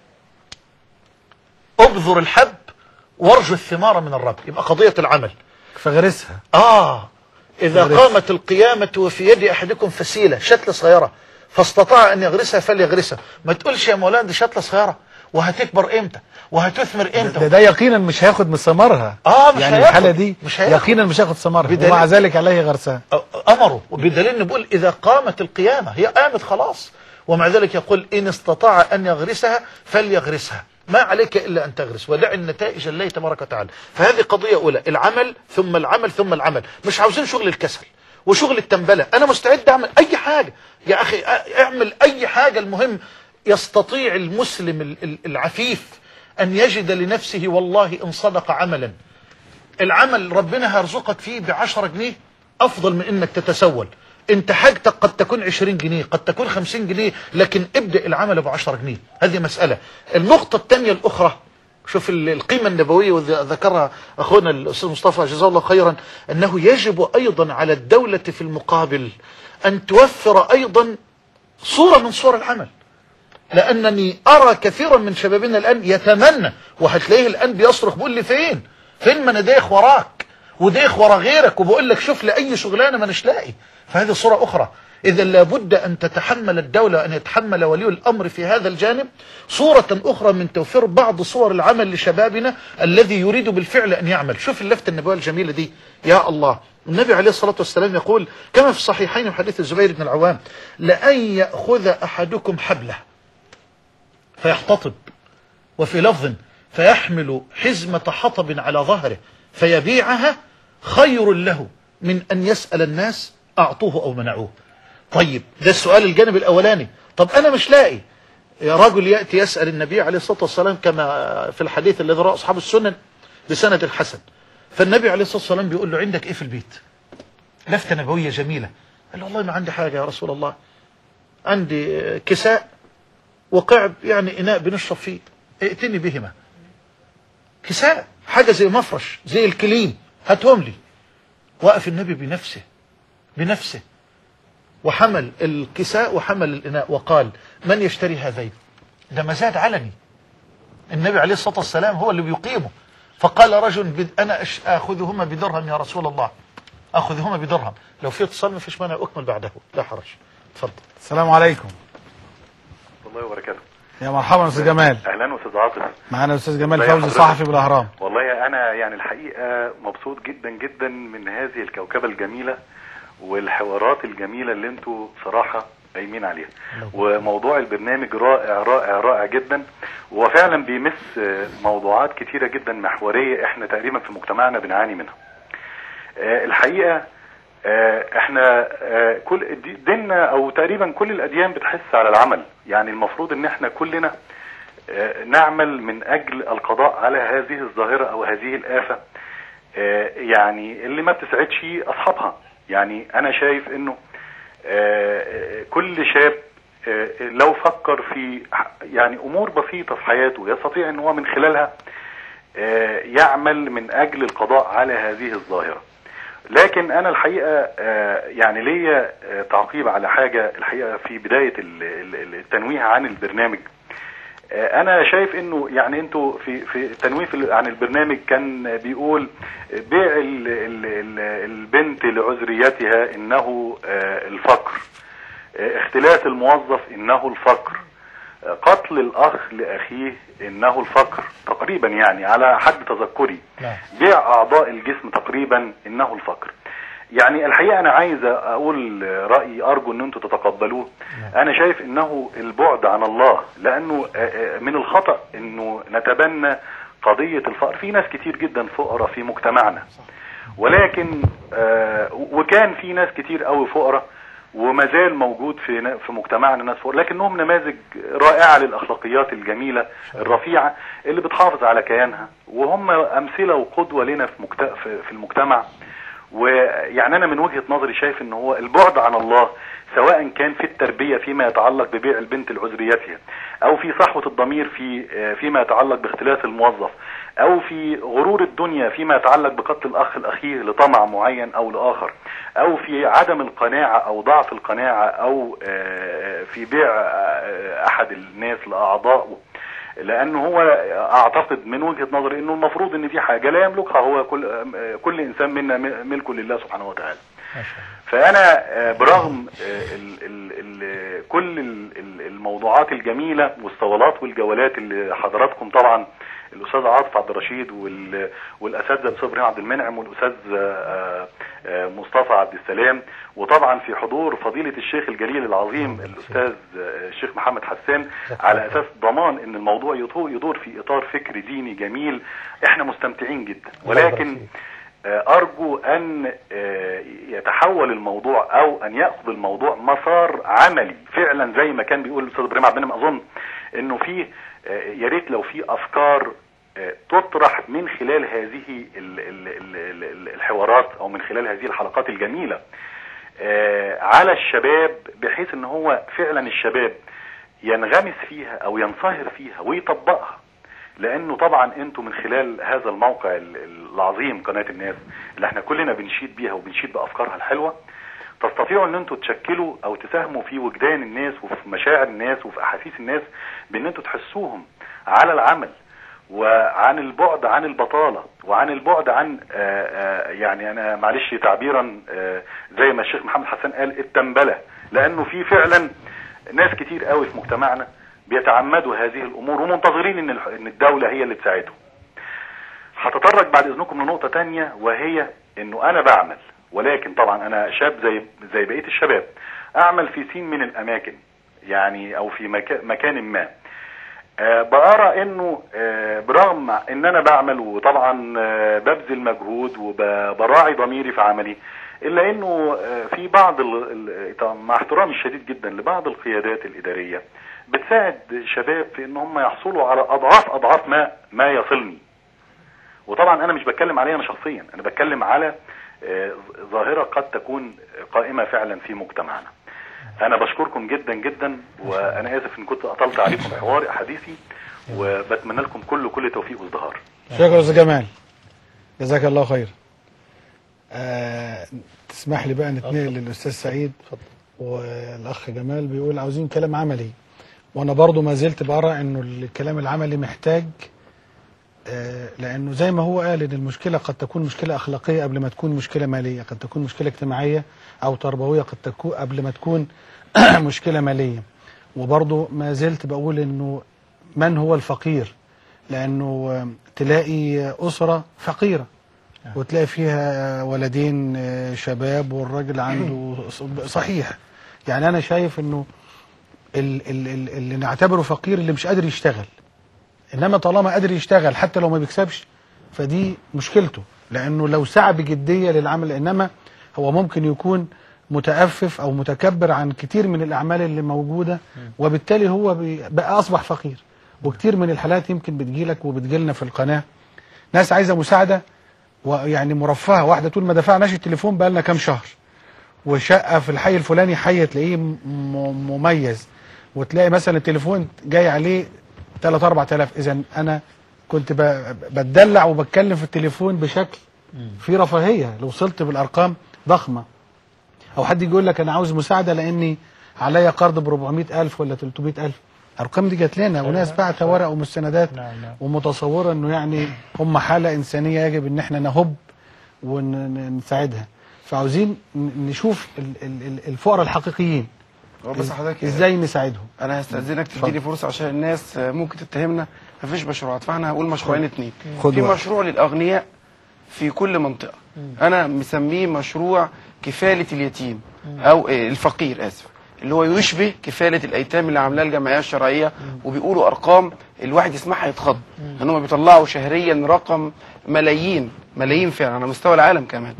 ابذر الحب وارجو الثمار من الرب يبقى قضية العمل فغرسها آه إذا يغرس. قامت القيامة وفي يد أحدكم فسيلة شتلة صغيرة فاستطاع أن يغرسها فليغرسها ما تقولش يا مولانا دي شتلة صغيرة وهتكبر إمتى وهتثمر ده, إمتى ده يقينا مش هياخد من ثمرها آه مش يعني هياخد. الحالة دي مش هياخد. يقينا مش هياخد ثمرها بدليل- ومع ذلك عليه غرسها أمره وبدليل إنه بيقول إذا قامت القيامة هي قامت خلاص ومع ذلك يقول إن استطاع أن يغرسها فليغرسها ما عليك إلا أن تغرس ودع النتائج الله تبارك وتعالى فهذه قضية أولى العمل ثم العمل ثم العمل مش عاوزين شغل الكسل وشغل التنبلة أنا مستعد أعمل أي حاجة يا أخي اعمل أي حاجة المهم يستطيع المسلم ال- ال- العفيف أن يجد لنفسه والله إن صدق عملا العمل ربنا هيرزقك فيه بعشرة جنيه أفضل من إنك تتسول انت حاجتك قد تكون 20 جنيه قد تكون 50 جنيه لكن ابدأ العمل ب 10 جنيه هذه مسألة النقطة الثانية الأخرى شوف ال- القيمة النبوية وذكرها أخونا الأستاذ مصطفى جزاه الله خيرا أنه يجب أيضا على الدولة في المقابل أن توفر أيضا صورة من صور العمل لأنني أرى كثيرا من شبابنا الآن يتمنى وهتلاقيه الآن بيصرخ بيقول لي فين فين ما أنا دايخ وراك ودايخ ورا غيرك وبقول لك شوف لي أي شغلانة ما نش لاقي فهذه صورة أخرى إذا لابد أن تتحمل الدولة وأن يتحمل ولي الأمر في هذا الجانب صورة أخرى من توفير بعض صور العمل لشبابنا الذي يريد بالفعل أن يعمل شوف اللفتة النبوية الجميلة دي يا الله النبي عليه الصلاة والسلام يقول كما في الصحيحين من حديث الزبير بن العوام لأن يأخذ أحدكم حبله فيحتطب وفي لفظ فيحمل حزمة حطب على ظهره فيبيعها خير له من أن يسأل الناس أعطوه أو منعوه طيب ده السؤال الجانب الأولاني طب أنا مش لاقي يا رجل يأتي يسأل النبي عليه الصلاة والسلام كما في الحديث الذي رأى أصحاب السنن بسند الحسن فالنبي عليه الصلاة والسلام بيقول له عندك إيه في البيت لفتة نبوية جميلة قال له والله ما عندي حاجة يا رسول الله عندي كساء وقعب يعني إناء بنشرب فيه ائتني بهما كساء حاجة زي مفرش زي الكليم هاتهم لي وقف النبي بنفسه بنفسه وحمل الكساء وحمل الإناء وقال من يشتري هذين ده مزاد علني النبي عليه الصلاة والسلام هو اللي بيقيمه فقال رجل بد أنا أش- آخذهما بدرهم يا رسول الله آخذهما بدرهم لو في اتصال ما فيش مانع أكمل بعده لا حرج تفضل السلام عليكم الله وبركاته يا مرحبا استاذ جمال اهلا استاذ عاطف معانا استاذ جمال ازي فوزي حضرتك؟ صحفي بالاهرام والله انا يعني الحقيقه مبسوط جدا جدا من هذه الكوكبه الجميله والحوارات الجميله اللي انتوا صراحه قايمين عليها وموضوع البرنامج رائع رائع رائع جدا وفعلا بيمس آه، موضوعات كتيره جدا محوريه احنا تقريبا في مجتمعنا بنعاني منها آه، الحقيقه آه، احنا آه، كل دي- ديننا او تقريبا كل الاديان بتحث على العمل يعني المفروض ان احنا كلنا آه، نعمل من اجل القضاء على هذه الظاهره او هذه الافه آه، يعني اللي ما بتسعدش اصحابها يعني انا شايف انه آه، آه، كل شاب آه، لو فكر في ح- يعني امور بسيطه في حياته يستطيع ان هو من خلالها آه، يعمل من اجل القضاء على هذه الظاهره لكن انا الحقيقه آه، يعني ليا آه، تعقيب على حاجه الحقيقه في بدايه ال- ال- التنويه عن البرنامج آه، انا شايف انه يعني انتوا في في التنويه في ال- عن البرنامج كان بيقول بيع ال- ال- ال- البنت لعذريتها انه آه، الفقر آه، اختلاس الموظف انه الفقر آه، قتل الاخ لاخيه انه الفقر تقريبا يعني على حد تذكري نعم. بيع اعضاء الجسم تقريبا انه الفقر يعني الحقيقه انا عايز اقول رايي ارجو ان انتم تتقبلوه انا شايف انه البعد عن الله لانه آه، آه، من الخطا انه نتبنى قضيه الفقر في ناس كتير جدا فقراء في مجتمعنا ولكن آه، وكان في ناس كتير قوي فقراء وما زال موجود في ن- في مجتمعنا ناس فقراء لكنهم نماذج رائعه للاخلاقيات الجميله الرفيعه اللي بتحافظ على كيانها وهم امثله وقدوه لنا في مجت- في- في المجتمع ويعني انا من وجهه نظري شايف ان هو البعد عن الله سواء كان في التربيه فيما يتعلق ببيع البنت لعذريتها او في صحوه الضمير في آه، فيما يتعلق باختلاس الموظف او في غرور الدنيا فيما يتعلق بقتل الاخ الاخيه لطمع معين او لاخر او في عدم القناعه او ضعف القناعه او آه، في بيع آه، احد الناس لاعضائه لانه هو اعتقد من وجهه نظري انه المفروض ان في حاجه لا يملكها هو كل آه، كل انسان منا ملك لله سبحانه وتعالى ما شاء الله فانا آه، برغم آه، ال ال ال كل ال- ال- الموضوعات الجميله والصولات والجولات اللي حضراتكم طبعا الاستاذ عاطف عبد الرشيد وال- والاساتذه الاستاذ ابراهيم عبد المنعم والاستاذ آه، آه، مصطفى عبد السلام وطبعا في حضور فضيله الشيخ الجليل العظيم الاستاذ آه، الشيخ محمد حسان على اساس ضمان ان الموضوع يطو- يدور في اطار فكري ديني جميل احنا مستمتعين جدا ولكن آه، أرجو أن آه، يتحول الموضوع أو أن يأخذ الموضوع مسار عملي فعلا زي ما كان بيقول الأستاذ إبراهيم عبد المنعم أظن إنه فيه آه، يا ريت لو في أفكار آه، تطرح من خلال هذه ال- ال- ال- ال- ال- الحوارات أو من خلال هذه الحلقات الجميلة آه، على الشباب بحيث ان هو فعلا الشباب ينغمس فيها او ينصهر فيها ويطبقها لانه طبعا انتم من خلال هذا الموقع ال- العظيم قناة الناس اللي احنا كلنا بنشيد بيها وبنشيد بافكارها الحلوة تستطيعوا ان انتوا تشكلوا او تساهموا في وجدان الناس وفي مشاعر الناس وفي احاسيس الناس بان انتوا تحسوهم على العمل وعن البعد عن البطالة وعن البعد عن آه، آه، يعني انا معلش تعبيرا آه، زي ما الشيخ محمد حسن قال التنبلة لانه في فعلا ناس كتير قوي في مجتمعنا بيتعمدوا هذه الامور ومنتظرين ان الح- ان الدولة هي اللي تساعدهم هتطرق بعد اذنكم لنقطة تانية وهي انه انا بعمل ولكن طبعا انا شاب زي زي بقية الشباب اعمل في سين من الاماكن يعني او في مكا مكان ما آه، بأرى انه آه، برغم ان انا بعمل وطبعا آه، ببذل مجهود وبراعي ضميري في عملي الا انه آه، في بعض ال- ال- طبعاً مع احترامي الشديد جدا لبعض القيادات الاداريه بتساعد شباب في ان هم يحصلوا على اضعاف اضعاف ما ما يصلني وطبعا انا مش بتكلم عليا انا شخصيا انا بتكلم على آه، ظاهره قد تكون قائمه فعلا في مجتمعنا انا بشكركم جدا جدا وانا اسف ان كنت اطلت عليكم حواري حديثي وبتمنى لكم كل كل توفيق وازدهار شكرا استاذ جمال جزاك الله خير آه تسمح لي بقى نتنقل للاستاذ سعيد والاخ جمال بيقول عاوزين كلام عملي وانا برضو ما زلت برى انه الكلام العملي محتاج آه لانه زي ما هو قال ان المشكله قد تكون مشكله اخلاقيه قبل ما تكون مشكله ماليه قد تكون مشكله اجتماعيه او تربويه قد تكون قبل ما تكون مشكله ماليه وبرضو ما زلت بقول انه من هو الفقير لانه آه، تلاقي اسره فقيره وتلاقي فيها ولدين آه، شباب والراجل عنده ص- صحيح يعني انا شايف انه ال- ال- ال- اللي نعتبره فقير اللي مش قادر يشتغل انما طالما قادر يشتغل حتى لو ما بيكسبش فدي مشكلته لانه لو سعى بجديه للعمل انما هو ممكن يكون متأفف او متكبر عن كتير من الاعمال اللي موجوده وبالتالي هو بي- بقى اصبح فقير وكتير من الحالات يمكن بتجيلك وبتجيلنا في القناه ناس عايزه مساعده ويعني مرفهه واحده طول ما دفعناش التليفون بقى لنا كام شهر وشقه في الحي الفلاني حي تلاقيه م- م- مميز وتلاقي مثلا التليفون جاي عليه 3 4000 اذا انا كنت ب- بتدلع وبتكلم في التليفون بشكل في رفاهيه لو وصلت بالارقام ضخمه او حد يجي يقول لك انا عاوز مساعده لاني عليا قرض ب 400000 ولا 300000 الارقام دي جات لنا وناس بعت ورق ومستندات نعم نعم ومتصوره انه يعني هم حاله انسانيه يجب ان احنا نهب ونساعدها فعاوزين ن- نشوف ال- ال- ال- الفقراء الحقيقيين هو بس حضرتك ازاي نساعدهم انا هستاذنك تديني فرصه عشان الناس آه، ممكن تتهمنا مفيش مشروعات فاحنا هقول مشروعين اتنين خد في وقت. مشروع للاغنياء في كل منطقه انا مسميه مشروع كفاله اليتيم او آه، الفقير اسف اللي هو يشبه كفاله الايتام اللي عاملاها الجمعيه الشرعيه وبيقولوا ارقام الواحد يسمعها يتخض ان هم بيطلعوا شهريا رقم ملايين ملايين فعلا على مستوى العالم كمان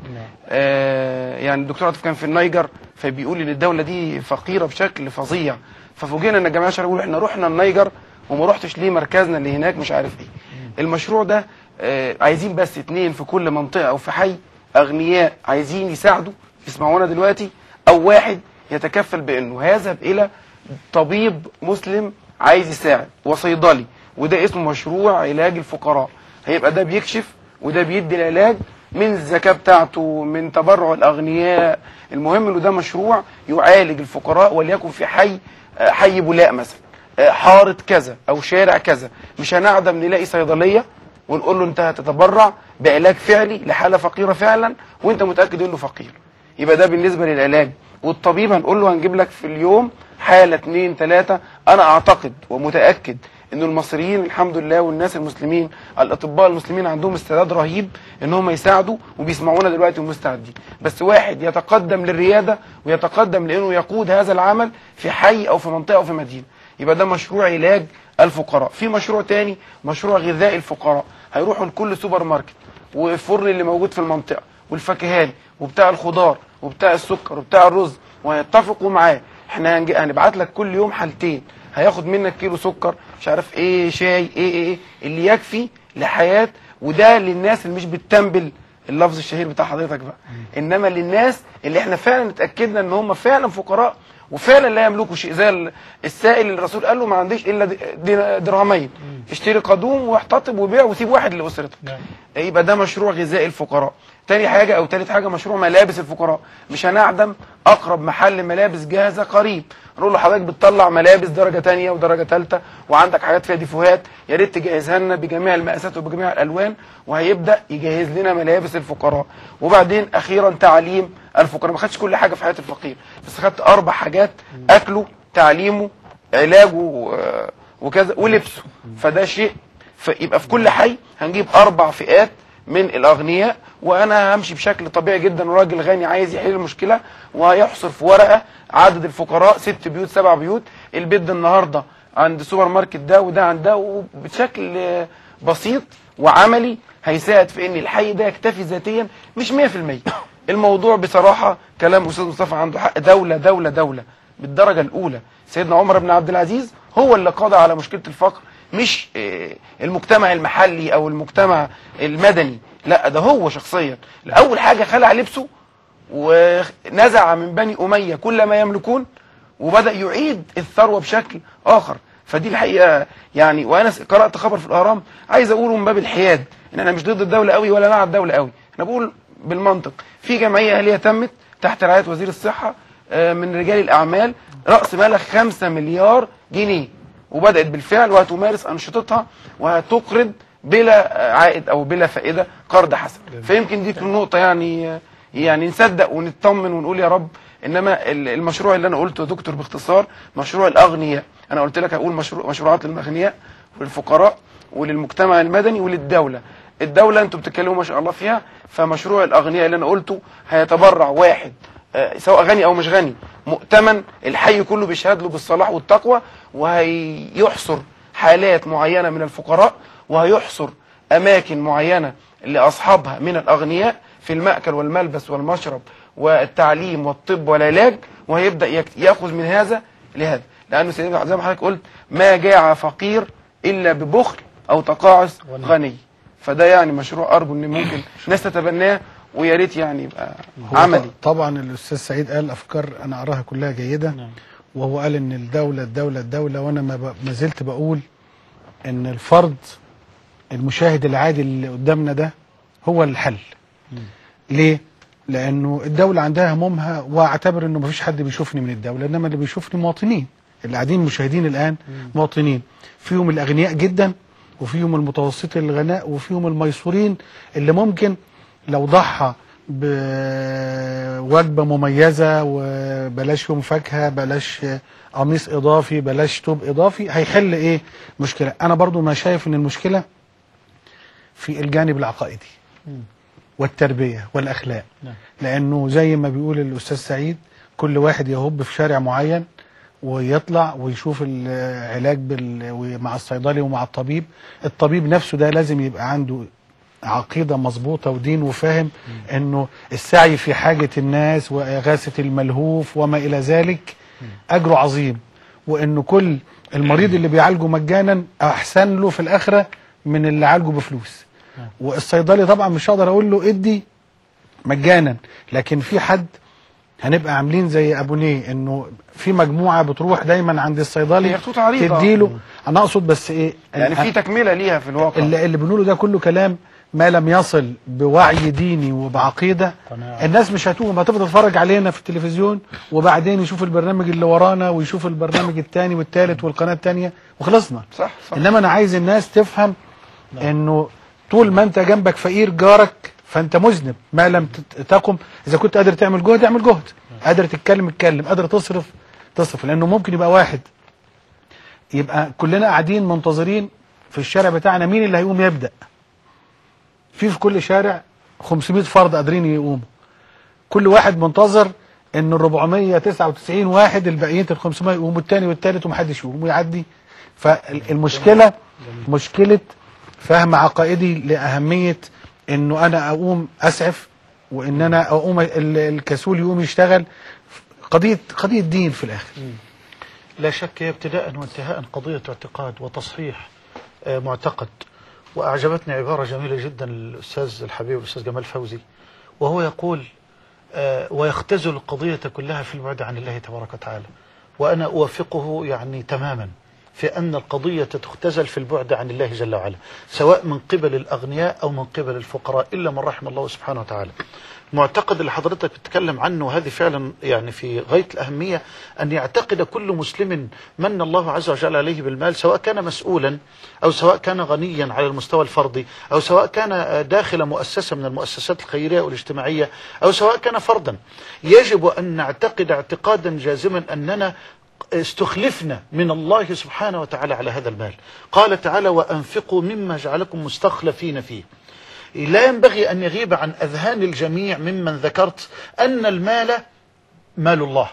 آه يعني الدكتور عاطف كان في النيجر فبيقول ان الدوله دي فقيره بشكل فظيع ففوجئنا ان الجمعيه الشرعيه بيقول احنا رحنا النيجر وما رحتش ليه مركزنا اللي هناك مش عارف ايه المشروع ده آه عايزين بس اتنين في كل منطقه او في حي اغنياء عايزين يساعدوا يسمعونا دلوقتي او واحد يتكفل بانه يذهب الى طبيب مسلم عايز يساعد وصيدلي وده اسمه مشروع علاج الفقراء هيبقى ده بيكشف وده بيدي العلاج من الزكاة بتاعته من تبرع الأغنياء المهم انه ده مشروع يعالج الفقراء وليكن في حي آه، حي بولاق مثلا آه، حارة كذا أو شارع كذا مش هنعدم نلاقي صيدلية ونقول له انت هتتبرع بعلاج فعلي لحالة فقيرة فعلا وانت متأكد انه فقير يبقى ده بالنسبة للعلاج والطبيب هنقول له هنجيب لك في اليوم حالة اتنين تلاتة انا اعتقد ومتأكد ان المصريين الحمد لله والناس المسلمين الاطباء المسلمين عندهم استعداد رهيب ان هم يساعدوا وبيسمعونا دلوقتي ومستعدين بس واحد يتقدم للريادة ويتقدم لانه يقود هذا العمل في حي او في منطقة او في مدينة يبقى ده مشروع علاج الفقراء في مشروع تاني مشروع غذاء الفقراء هيروحوا لكل سوبر ماركت والفرن اللي موجود في المنطقة والفكهاني وبتاع الخضار وبتاع السكر وبتاع الرز وهيتفقوا معاه احنا هنج- هنبعت لك كل يوم حالتين هياخد منك كيلو سكر مش عارف ايه شاي ايه ايه, إيه اللي يكفي لحياة وده للناس اللي مش بتتنبل اللفظ الشهير بتاع حضرتك بقى انما للناس اللي احنا فعلا اتاكدنا ان هم فعلا فقراء وفعلا لا يملكوا شيء زي ال- السائل اللي الرسول قال له ما عنديش الا د- د- درهمين اشتري قدوم واحتطب وبيع وسيب واحد لاسرتك يبقى ده مشروع غذاء الفقراء تاني حاجة او تالت حاجة مشروع ملابس الفقراء مش هنعدم اقرب محل ملابس جاهزة قريب نقول له حضرتك بتطلع ملابس درجة تانية ودرجة تالتة وعندك حاجات فيها ديفوهات يا ريت تجهزها لنا بجميع المقاسات وبجميع الالوان وهيبدا يجهز لنا ملابس الفقراء وبعدين اخيرا تعليم الفقراء ما خدش كل حاجة في حياة الفقير بس خدت اربع حاجات اكله تعليمه علاجه آه، وكذا ولبسه فده شيء فيبقى في كل حي هنجيب اربع فئات من الاغنياء وانا همشي بشكل طبيعي جدا راجل غني عايز يحل المشكله وهيحصر في ورقه عدد الفقراء ست بيوت سبع بيوت البيت ده النهارده عند سوبر ماركت ده وده عند ده وبشكل آه، بسيط وعملي هيساعد في ان الحي ده يكتفي ذاتيا مش 100% الموضوع بصراحه كلام استاذ مصطفى عنده حق دوله دوله دوله بالدرجه الاولى سيدنا عمر بن عبد العزيز هو اللي قضى على مشكله الفقر مش آه، المجتمع المحلي او المجتمع المدني لا ده هو شخصيا اول حاجه خلع لبسه ونزع من بني اميه كل ما يملكون وبدا يعيد الثروه بشكل اخر فدي الحقيقه يعني وانا س- قرات خبر في الاهرام عايز اقوله من باب الحياد ان انا مش ضد الدوله قوي ولا مع الدوله قوي انا بقول بالمنطق في جمعيه اهليه تمت تحت رعايه وزير الصحه آه، من رجال الاعمال راس مالها 5 مليار جنيه وبدات بالفعل وهتمارس انشطتها وهتقرض بلا آه، عائد او بلا فائده قرض حسن فيمكن دي تكون نقطه يعني آه، يعني نصدق ونطمن ونقول يا رب انما ال- المشروع اللي انا قلته يا دكتور باختصار مشروع الاغنياء انا قلت لك هقول مشروع مشروعات للاغنياء وللفقراء وللمجتمع المدني وللدوله الدوله انتوا بتتكلموا ما شاء الله فيها فمشروع الاغنياء اللي انا قلته هيتبرع واحد آه، سواء غني او مش غني مؤتمن الحي كله بيشهد له بالصلاح والتقوى وهيحصر حالات معينه من الفقراء وهيحصر اماكن معينه لاصحابها من الاغنياء في المأكل والملبس والمشرب والتعليم والطب والعلاج وهيبدا يك- ياخذ من هذا لهذا لانه سيدنا زي ما حضرتك قلت ما جاع فقير الا ببخل او تقاعس غني فده يعني مشروع ارجو ان ممكن ناس تتبناه ويا ريت يعني يبقى هو عملي ط- طبعا الاستاذ سعيد قال افكار انا اراها كلها جيده وهو قال ان الدوله الدوله الدوله وانا ما, ب- ما زلت بقول ان الفرد المشاهد العادي اللي قدامنا ده هو الحل ليه لانه الدوله عندها همومها واعتبر انه مفيش حد بيشوفني من الدوله انما اللي بيشوفني مواطنين اللي قاعدين مشاهدين الان مواطنين فيهم الاغنياء جدا وفيهم المتوسطي الغناء وفيهم الميسورين اللي ممكن لو ضحى بوجبة مميزة وبلاش يوم فاكهة بلاش قميص إضافي بلاش توب إضافي هيحل إيه مشكلة أنا برضو ما شايف إن المشكلة في الجانب العقائدي والتربية والأخلاق نعم. لأنه زي ما بيقول الأستاذ سعيد كل واحد يهب في شارع معين ويطلع ويشوف العلاج بال... مع الصيدلي ومع الطبيب الطبيب نفسه ده لازم يبقى عنده عقيدة مظبوطة ودين وفاهم انه السعي في حاجة الناس وإغاثة الملهوف وما إلى ذلك أجره عظيم وانه كل المريض اللي بيعالجه مجانا أحسن له في الآخرة من اللي عالجه بفلوس والصيدلي طبعا مش هقدر أقول له ادي مجانا لكن في حد هنبقى عاملين زي ابونيه انه في مجموعه بتروح دايما عند الصيدلي هي خطوط عريضة. تديله انا اقصد بس ايه يعني في تكمله ليها في الواقع اللي, اللي بنقوله ده كله كلام ما لم يصل بوعي ديني وبعقيده قناعة. الناس مش هتقوم هتفضل تتفرج علينا في التلفزيون وبعدين يشوف البرنامج اللي ورانا ويشوف البرنامج الثاني والثالث والقناه الثانيه وخلصنا صح صح انما انا عايز الناس تفهم انه طول ما انت جنبك فقير جارك فانت مذنب ما لم تت- تقم اذا كنت قادر تعمل جهد اعمل جهد قادر تتكلم اتكلم قادر تصرف تصرف لانه ممكن يبقى واحد يبقى كلنا قاعدين منتظرين في الشارع بتاعنا مين اللي هيقوم يبدا في في كل شارع 500 فرد قادرين يقوموا كل واحد منتظر ان ال 499 واحد الباقيين ال 500 يقوموا الثاني والثالث ومحدش يقوم ويعدي فالمشكله مشكله فهم عقائدي لاهميه انه انا اقوم اسعف وان انا اقوم ال- الكسول يقوم يشتغل قضيه قضيه دين في الاخر لا شك هي ابتداء وانتهاء قضية اعتقاد وتصحيح آه، معتقد وأعجبتني عبارة جميلة جدا للأستاذ الحبيب الأستاذ جمال فوزي وهو يقول آه، ويختزل القضية كلها في البعد عن الله تبارك وتعالى وأنا أوافقه يعني تماما في أن القضية تختزل في البعد عن الله جل وعلا سواء من قبل الأغنياء أو من قبل الفقراء إلا من رحم الله سبحانه وتعالى معتقد اللي حضرتك بتتكلم عنه هذه فعلا يعني في غاية الأهمية أن يعتقد كل مسلم من الله عز وجل عليه بالمال سواء كان مسؤولا أو سواء كان غنيا على المستوى الفردي أو سواء كان داخل مؤسسة من المؤسسات الخيرية والاجتماعية أو سواء كان فردا يجب أن نعتقد اعتقادا جازما أننا استخلفنا من الله سبحانه وتعالى على هذا المال قال تعالى وأنفقوا مما جعلكم مستخلفين فيه لا ينبغي أن يغيب عن أذهان الجميع ممن ذكرت أن المال مال الله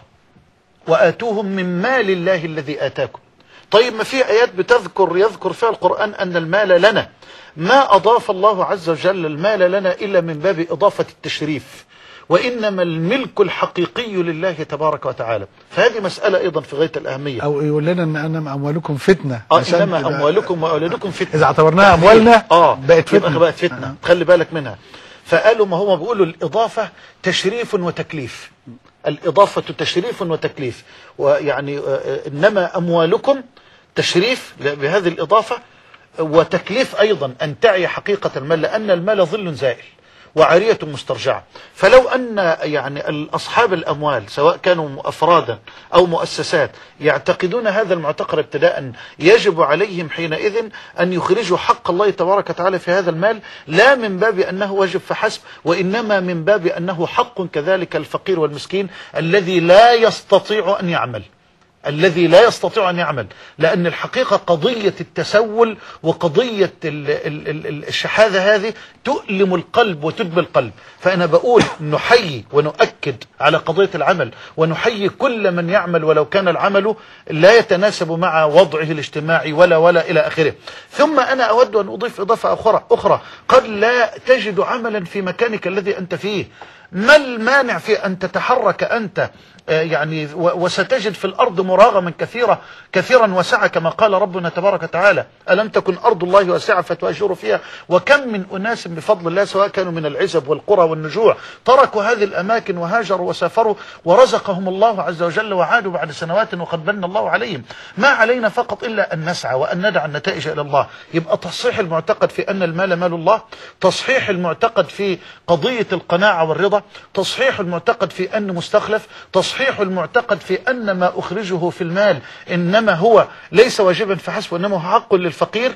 وآتوهم من مال الله الذي آتاكم طيب ما في آيات بتذكر يذكر فيها القرآن أن المال لنا ما أضاف الله عز وجل المال لنا إلا من باب إضافة التشريف وإنما الملك الحقيقي لله تبارك وتعالى فهذه مسألة أيضا في غاية الأهمية او يقول لنا ان انا اموالكم فتنه آه عشان إنما تبقى- أموالكم وأولادكم فتنة اذا اعتبرناها اموالنا اه بقت يبقى فتنه بقت فتنه خلي بالك منها فقالوا ما هو بيقولوا الاضافه تشريف وتكليف الاضافه تشريف وتكليف ويعني آه، آه، انما اموالكم تشريف ل- بهذه الاضافه وتكليف ايضا ان تعي حقيقه المال لان المال ظل زائل وعارية مسترجعة فلو أن يعني أصحاب الأموال سواء كانوا أفرادا أو مؤسسات يعتقدون هذا المعتقد ابتداء يجب عليهم حينئذ أن يخرجوا حق الله تبارك وتعالى في هذا المال لا من باب أنه واجب فحسب وإنما من باب أنه حق كذلك الفقير والمسكين الذي لا يستطيع أن يعمل الذي لا يستطيع أن يعمل لأن الحقيقة قضية التسول وقضية ال- ال- ال- ال- الشحاذة هذه تؤلم القلب وتدمي القلب فأنا بقول نحيي ونؤكد على قضية العمل ونحيي كل من يعمل ولو كان العمل لا يتناسب مع وضعه الاجتماعي ولا ولا إلى آخره ثم أنا أود أن أضيف إضافة أخرى, أخرى قد لا تجد عملا في مكانك الذي أنت فيه ما المانع في أن تتحرك أنت آه، يعني و- وستجد في الأرض مراغما كثيرة كثيرا وسعة كما قال ربنا تبارك وتعالى ألم تكن أرض الله واسعة فتهاجروا فيها وكم من أناس بفضل الله سواء كانوا من العزب والقرى والنجوع تركوا هذه الأماكن وهاجروا وسافروا ورزقهم الله عز وجل وعادوا بعد سنوات وقد من الله عليهم ما علينا فقط إلا أن نسعى وأن ندع النتائج إلى الله يبقى تصحيح المعتقد في أن المال مال الله تصحيح المعتقد في قضية القناعة والرضا تصحيح المعتقد في أن مستخلف تصحيح المعتقد في أن ما أخرجه في المال إنما هو ليس واجبا فحسب وإنما هو حق للفقير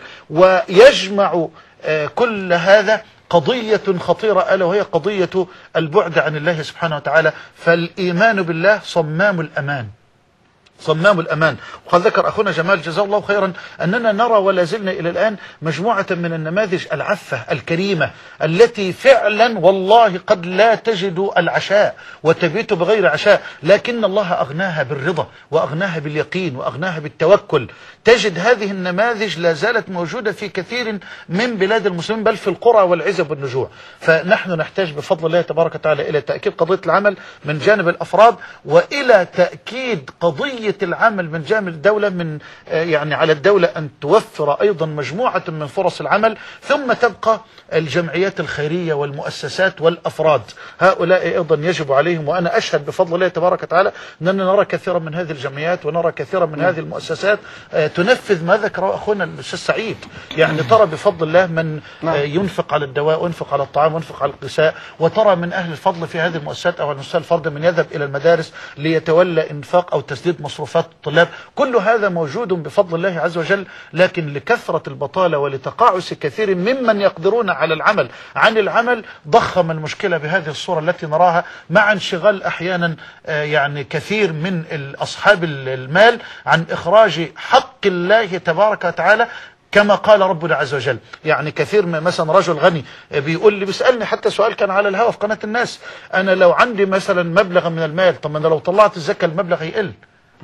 ويجمع آه، كل هذا قضية خطيرة ألا وهي قضية البعد عن الله سبحانه وتعالى فالإيمان بالله صمام الأمان صمام الأمان وقد ذكر أخونا جمال جزاه الله خيرا أننا نرى ولا زلنا إلى الآن مجموعة من النماذج العفة الكريمة التي فعلا والله قد لا تجد العشاء وتبيت بغير عشاء لكن الله أغناها بالرضا وأغناها باليقين وأغناها بالتوكل تجد هذه النماذج لا زالت موجودة في كثير من بلاد المسلمين بل في القرى والعزب والنجوع فنحن نحتاج بفضل الله تبارك وتعالى إلى تأكيد قضية العمل من جانب الأفراد وإلى تأكيد قضية العمل من جانب الدولة من آه، يعني على الدولة أن توفر أيضا مجموعة من فرص العمل ثم تبقى الجمعيات الخيرية والمؤسسات والأفراد هؤلاء أيضا يجب عليهم وأنا أشهد بفضل الله تبارك وتعالى أننا نرى كثيرا من هذه الجمعيات ونرى كثيرا من هذه المؤسسات آه، تنفذ ما ذكره أخونا الأستاذ سعيد يعني ترى بفضل الله من آه، ينفق على الدواء وينفق على الطعام وينفق على الغذاء وترى من أهل الفضل في هذه المؤسسات أو على المستوى الفردي من يذهب إلى المدارس ليتولى إنفاق أو تسديد مصروفات الطلاب كل هذا موجود بفضل الله عز وجل لكن لكثرة البطالة ولتقاعس كثير ممن يقدرون على العمل عن العمل ضخم المشكلة بهذه الصورة التي نراها مع انشغال أحيانا آه، يعني كثير من ال- أصحاب ال- المال عن إخراج حق الله تبارك وتعالى كما قال ربنا عز وجل يعني كثير من مثلا رجل غني بيقول لي بيسألني حتى سؤال كان على الهواء في قناة الناس أنا لو عندي مثلا مبلغ من المال طب ما أنا لو طلعت الزكاة المبلغ يقل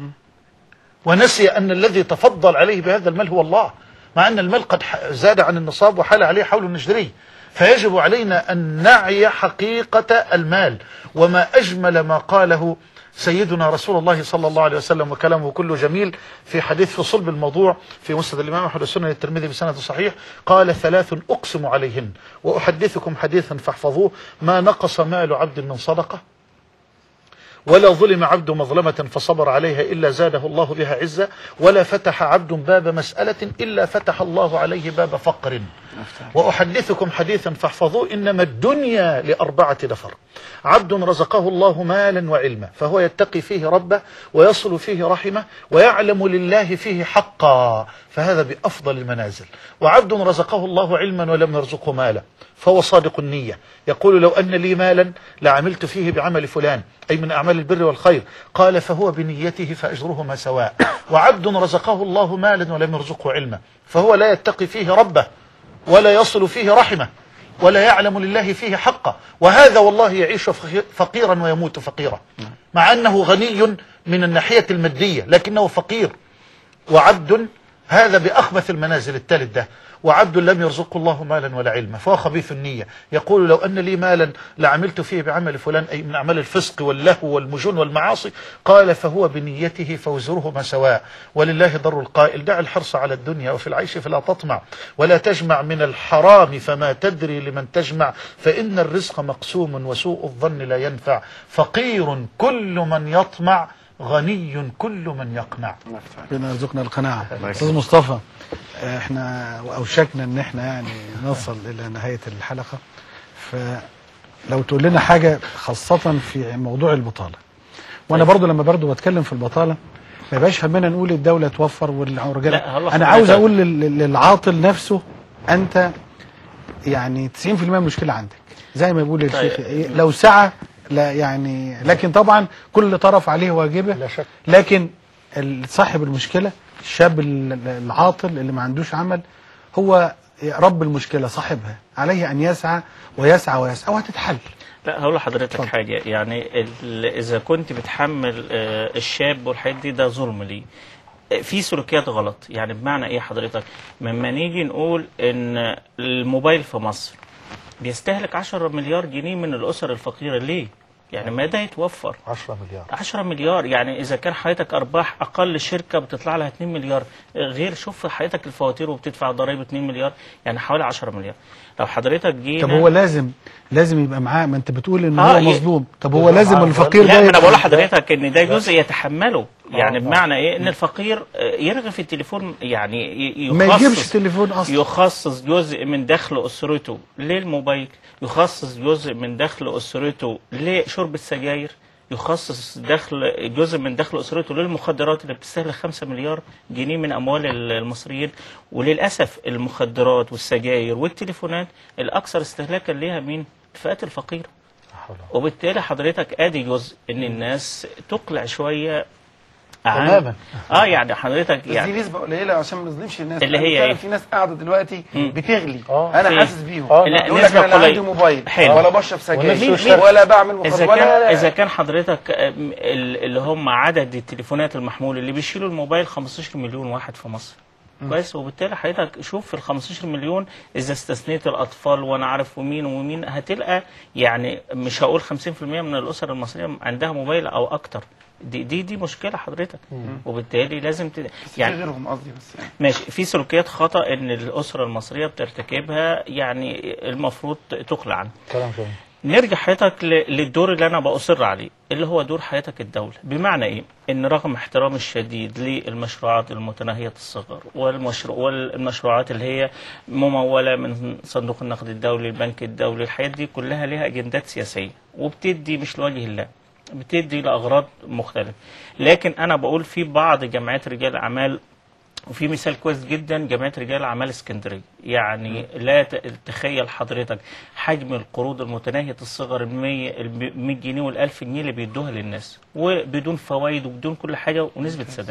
ونسي أن الذي تفضل عليه بهذا المال هو الله مع أن المال قد ح- زاد عن النصاب وحال عليه حول نجري فيجب علينا أن نعي حقيقة المال وما أجمل ما قاله سيدنا رسول الله صلى الله عليه وسلم وكلامه كله جميل في حديث في صلب الموضوع في مسند الإمام أحمد السنن الترمذي بسند صحيح قال ثلاث أقسم عليهن وأحدثكم حديثا فاحفظوه ما نقص مال عبد من صدقة ولا ظلم عبد مظلمة فصبر عليها إلا زاده الله بها عزة ولا فتح عبد باب مسألة إلا فتح الله عليه باب فقر وأحدثكم حديثا فاحفظوه إنما الدنيا لأربعة نفر عبد رزقه الله مالا وعلما فهو يتقي فيه ربه ويصل فيه رحمه ويعلم لله فيه حقا فهذا بأفضل المنازل وعبد رزقه الله علما ولم يرزقه مالا فهو صادق النية يقول لو أن لي مالا لعملت فيه بعمل فلان أي من أعمال البر والخير قال فهو بنيته فأجرهما سواء وعبد رزقه الله مالا ولم يرزقه علما فهو لا يتقي فيه ربه ولا يصل فيه رحمه ولا يعلم لله فيه حقا وهذا والله يعيش فقي- فقيرا ويموت فقيرا مع أنه غني من الناحية المادية لكنه فقير وعبد هذا بأخبث المنازل الثالث ده وعبد لم يرزقه الله مالا ولا علما فهو خبيث النية يقول لو أن لي مالا لعملت فيه بعمل فلان أي من أعمال الفسق واللهو والمجون والمعاصي قال فهو بنيته فوزرهما سواء ولله ضر القائل دع الحرص على الدنيا وفي العيش فلا تطمع ولا تجمع من الحرام فما تدري لمن تجمع فإن الرزق مقسوم وسوء الظن لا ينفع فقير كل من يطمع غني كل من يقنع ربنا يرزقنا القناعة أستاذ مصطفى احنا أوشكنا ان احنا يعني نصل إلى نهاية الحلقة فلو تقول لنا حاجة خاصة في موضوع البطالة وأنا برضو لما برضو بتكلم في البطالة ما يبقاش همنا نقول الدولة توفر والرجال لا، هقول أنا لحضرتك. عاوز أقول لل- للعاطل نفسه أنت يعني 90% من المشكلة عندك زي ما بيقول الشيخ طيب. لو سعى لا يعني لكن طبعا كل طرف عليه واجبه لا شك. لكن ال- صاحب المشكله الشاب ال- العاطل اللي ما عندوش عمل هو رب المشكله صاحبها عليه ان يسعى ويسعى ويسعى وهتتحل لا هقول لحضرتك اتفضل. حاجة يعني ال- إذا كنت بتحمل آه، الشاب والحاجات دي ده ظلم ليه آه، في سلوكيات غلط يعني بمعنى إيه حضرتك لما نيجي نقول إن الموبايل في مصر بيستهلك 10 مليار جنيه من الأسر الفقيرة ليه؟ يعني ما ده يتوفر 10 مليار 10 مليار يعني اذا كان حضرتك ارباح اقل شركه بتطلع لها 2 مليار غير شوف حضرتك الفواتير وبتدفع ضرائب 2 مليار يعني حوالي 10 مليار لو حضرتك جينا طب هو لازم لازم يبقى معاه ما انت بتقول ان آه، هو ي- مظلوم طب هو لازم معاه الفقير لا ده ما انا يبقى- بقول لحضرتك ان ده جزء يتحمله يعني آه. بمعنى ايه ان الفقير آه، يرغي في التليفون يعني ي- ما يجيبش يخصص تليفون اصلا يخصص جزء من دخل اسرته للموبايل يخصص جزء من دخل اسرته لشرب السجاير يخصص دخل جزء من دخل اسرته للمخدرات اللي بتستهلك 5 مليار جنيه من اموال ال- المصريين وللاسف المخدرات والسجاير والتليفونات الاكثر استهلاكا ليها مين؟ الفئات الفقيره وبالتالي حضرتك ادي جزء ان الناس تقلع شويه عن تماما. اه يعني حضرتك بس دي يعني نسبة قليلة عشان ما نظلمش الناس اللي لأن هي فعلا إيه؟ في ناس قاعدة دلوقتي مم. بتغلي آه. أنا في- حاسس بيهم آه، لا، يقول لك نسبة أنا لا عندي قليلة. موبايل حلو. ولا بشرب ونفسه سجاير شاب. ولا بعمل اذا مخدرات كان ولا اذا كان حضرتك آه، م- ال- اللي هم عدد التليفونات المحموله اللي بيشيلوا الموبايل 15 مليون واحد في مصر كويس وبالتالي حضرتك شوف في ال 15 مليون اذا استثنيت الاطفال وانا عارف ومين ومين هتلقى يعني مش هقول 50% من الاسر المصريه عندها موبايل او اكتر دي دي دي مشكله حضرتك وبالتالي لازم ت... بس في يعني غيرهم قصدي بس يعني ماشي في سلوكيات خطا ان الاسره المصريه بترتكبها يعني المفروض تقلع عنها كلام جميل نرجع حياتك ل- للدور اللي انا بأصر عليه اللي هو دور حياتك الدولة بمعنى ايه ان رغم احترامي الشديد للمشروعات المتناهية الصغر والمشروع والمشروعات اللي هي ممولة من صندوق النقد الدولي البنك الدولي الحاجات دي كلها لها اجندات سياسية وبتدي مش لوجه الله بتدي لأغراض مختلفة لكن انا بقول في بعض جمعيات رجال اعمال وفي مثال كويس جدا جمعيه رجال اعمال اسكندريه يعني لا ت- تخيل حضرتك حجم القروض المتناهيه الصغر ال 100 ال 100 جنيه وال 1000 جنيه اللي بيدوها للناس وبدون فوائد وبدون كل حاجه ونسبه سداد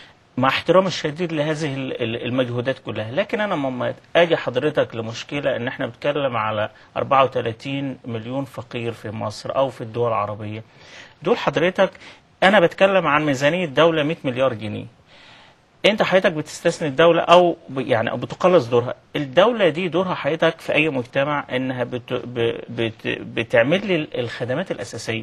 مع احترامي الشديد لهذه ال- ال- المجهودات كلها لكن انا لما اجي حضرتك لمشكله ان احنا بنتكلم على 34 مليون فقير في مصر او في الدول العربيه دول حضرتك انا بتكلم عن ميزانيه دوله 100 مليار جنيه انت حضرتك بتستثني الدوله او ب- يعني او بتقلص دورها الدوله دي دورها حضرتك في اي مجتمع انها بت ب- بت بتعمل لي الخدمات الاساسيه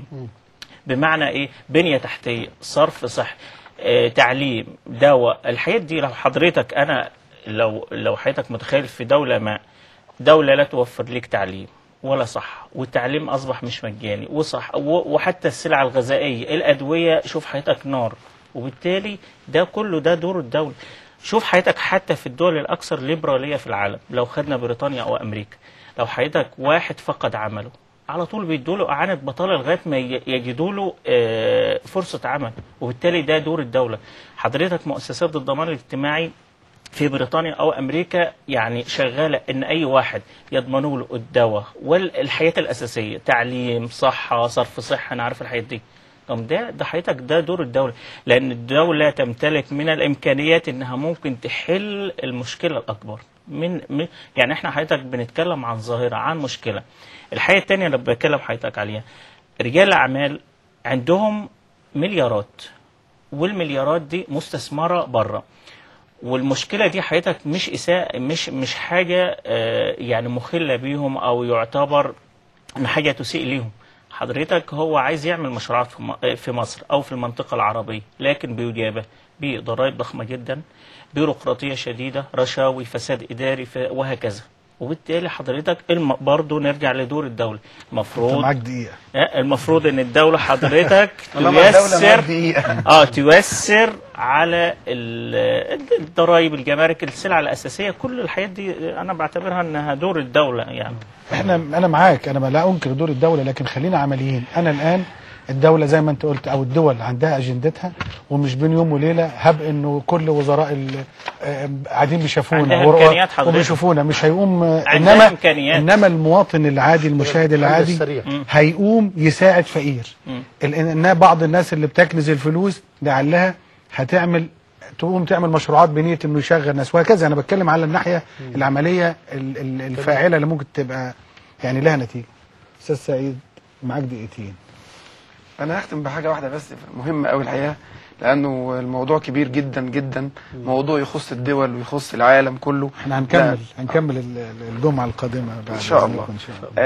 بمعنى ايه بنيه تحتيه صرف صحي آه، تعليم دواء الحاجات دي لو حضرتك انا لو لو حضرتك متخيل في دوله ما دوله لا توفر لك تعليم ولا صح والتعليم اصبح مش مجاني وصح و- وحتى السلع الغذائيه الادويه شوف حضرتك نار وبالتالي ده كله ده دور الدوله شوف حضرتك حتى في الدول الاكثر ليبراليه في العالم لو خدنا بريطانيا او امريكا لو حضرتك واحد فقد عمله على طول بيدوا له اعانه بطاله لغايه ما ي- يجدوا له آه، فرصه عمل وبالتالي ده دور الدوله حضرتك مؤسسات الضمان الاجتماعي في بريطانيا او امريكا يعني شغاله ان اي واحد يضمنوا له الدواء والحياه الاساسيه تعليم صحه صرف صحه انا عارف الحاجات دي طب ده ده حضرتك ده دور الدوله لان الدوله تمتلك من الامكانيات انها ممكن تحل المشكله الاكبر من, من يعني احنا حضرتك بنتكلم عن ظاهره عن مشكله الحاجه الثانيه اللي بتكلم حضرتك عليها رجال الاعمال عندهم مليارات والمليارات دي مستثمره بره والمشكله دي حضرتك مش اساءه مش مش حاجه آه، يعني مخله بيهم او يعتبر ان حاجه تسيء ليهم حضرتك هو عايز يعمل مشروعات في م- في مصر او في المنطقه العربيه لكن بيجابه بضرائب ضخمه جدا بيروقراطيه شديده رشاوي فساد اداري ف- وهكذا وبالتالي حضرتك الم... برضه نرجع لدور الدوله انت المفروض معاك دقيقه آه، المفروض ان الدوله حضرتك طالما الدولة معاك تيسر دقيقة اه تيسر على ال- الضرايب الجمارك السلع الاساسيه كل الحاجات دي انا بعتبرها انها دور الدوله يعني احنا انا معاك انا لا انكر دور الدوله لكن خلينا عمليين انا الان الدوله زي ما انت قلت او الدول عندها اجندتها ومش بين يوم وليله هب انه كل وزراء ال- آه، قاعدين بيشافونا عندها ور- إمكانيات حضرتك. وبيشوفونا مش هيقوم آه، عندها انما إمكانيات. انما المواطن العادي المشاهد الحل العادي السريع. مم. هيقوم يساعد فقير مم. ال- ان بعض الناس اللي بتكنز الفلوس لعلها هتعمل تقوم تعمل مشروعات بنيه انه يشغل ناس وهكذا انا بتكلم على الناحيه العمليه ال- ال- الفاعله اللي ممكن تبقى يعني لها نتيجه استاذ سعيد معاك دقيقتين انا هختم بحاجه واحده بس مهمه قوي الحقيقه لانه الموضوع كبير جدا جدا موضوع يخص الدول ويخص العالم كله احنا هنكمل هنكمل ال- ال- الجمعه القادمه بعد ان شاء إذنكم الله ان شاء الله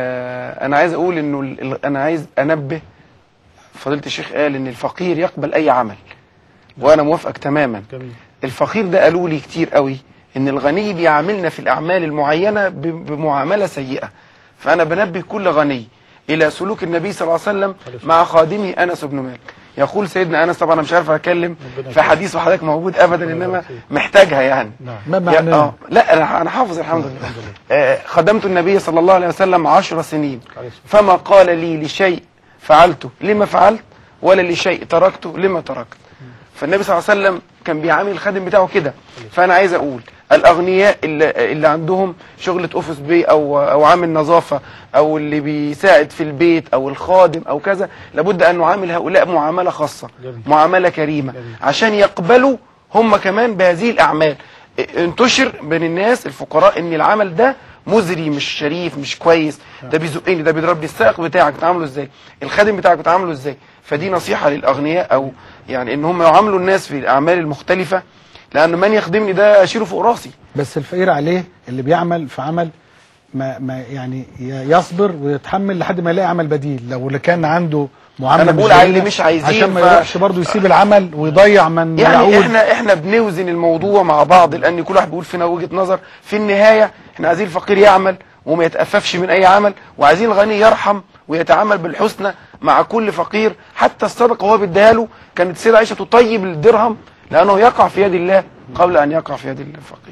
آه انا عايز اقول انه ال- ال- انا عايز انبه فضيله الشيخ قال ان الفقير يقبل اي عمل وانا موافقك تماما جميل الفقير ده قالوا لي كتير قوي ان الغني بيعاملنا في الاعمال المعينه ب- بمعامله سيئه فانا بنبه كل غني الى سلوك النبي صلى الله عليه وسلم مع خادمه انس بن مالك يقول سيدنا انس طبعا انا مش عارف اتكلم في حديث وحضرتك موجود ابدا انما محتاجها يعني ما يا- معناه آه لا انا انا حافظ الحمد لله آه خدمت النبي صلى الله عليه وسلم عشر سنين فما قال لي لشيء فعلته لما فعلت ولا لشيء تركته لما تركت فالنبي صلى الله عليه وسلم كان بيعامل الخادم بتاعه كده فانا عايز اقول الاغنياء اللي, اللي عندهم شغله اوفيس بي او او عامل نظافه او اللي بيساعد في البيت او الخادم او كذا لابد ان نعامل هؤلاء معامله خاصه جميل. معامله كريمه عشان يقبلوا هم كمان بهذه الاعمال انتشر بين الناس الفقراء ان العمل ده مزري مش شريف مش كويس ده بيزقني ده بيضرب لي السائق بتاعك بتعامله ازاي الخادم بتاعك بتعامله ازاي فدي نصيحه للاغنياء او يعني ان هم يعاملوا الناس في الاعمال المختلفه لان من يخدمني ده اشيله فوق راسي بس الفقير عليه اللي بيعمل في عمل ما, ما يعني ي- يصبر ويتحمل لحد ما يلاقي عمل بديل لو اللي كان عنده معامله أنا مش بقول على اللي جيدة، مش عايزين عشان ما ف- يروحش برضه يسيب العمل ويضيع من يعني يعود احنا احنا بنوزن الموضوع مع بعض لان كل واحد بيقول فينا وجهه نظر في النهايه احنا عايزين الفقير يعمل وما يتأففش من اي عمل وعايزين الغني يرحم ويتعامل بالحسنى مع كل فقير حتى الصدقه وهو بيديها له كانت السيده عائشه تطيب الدرهم لانه يقع في يد الله قبل ان يقع في يد الفقير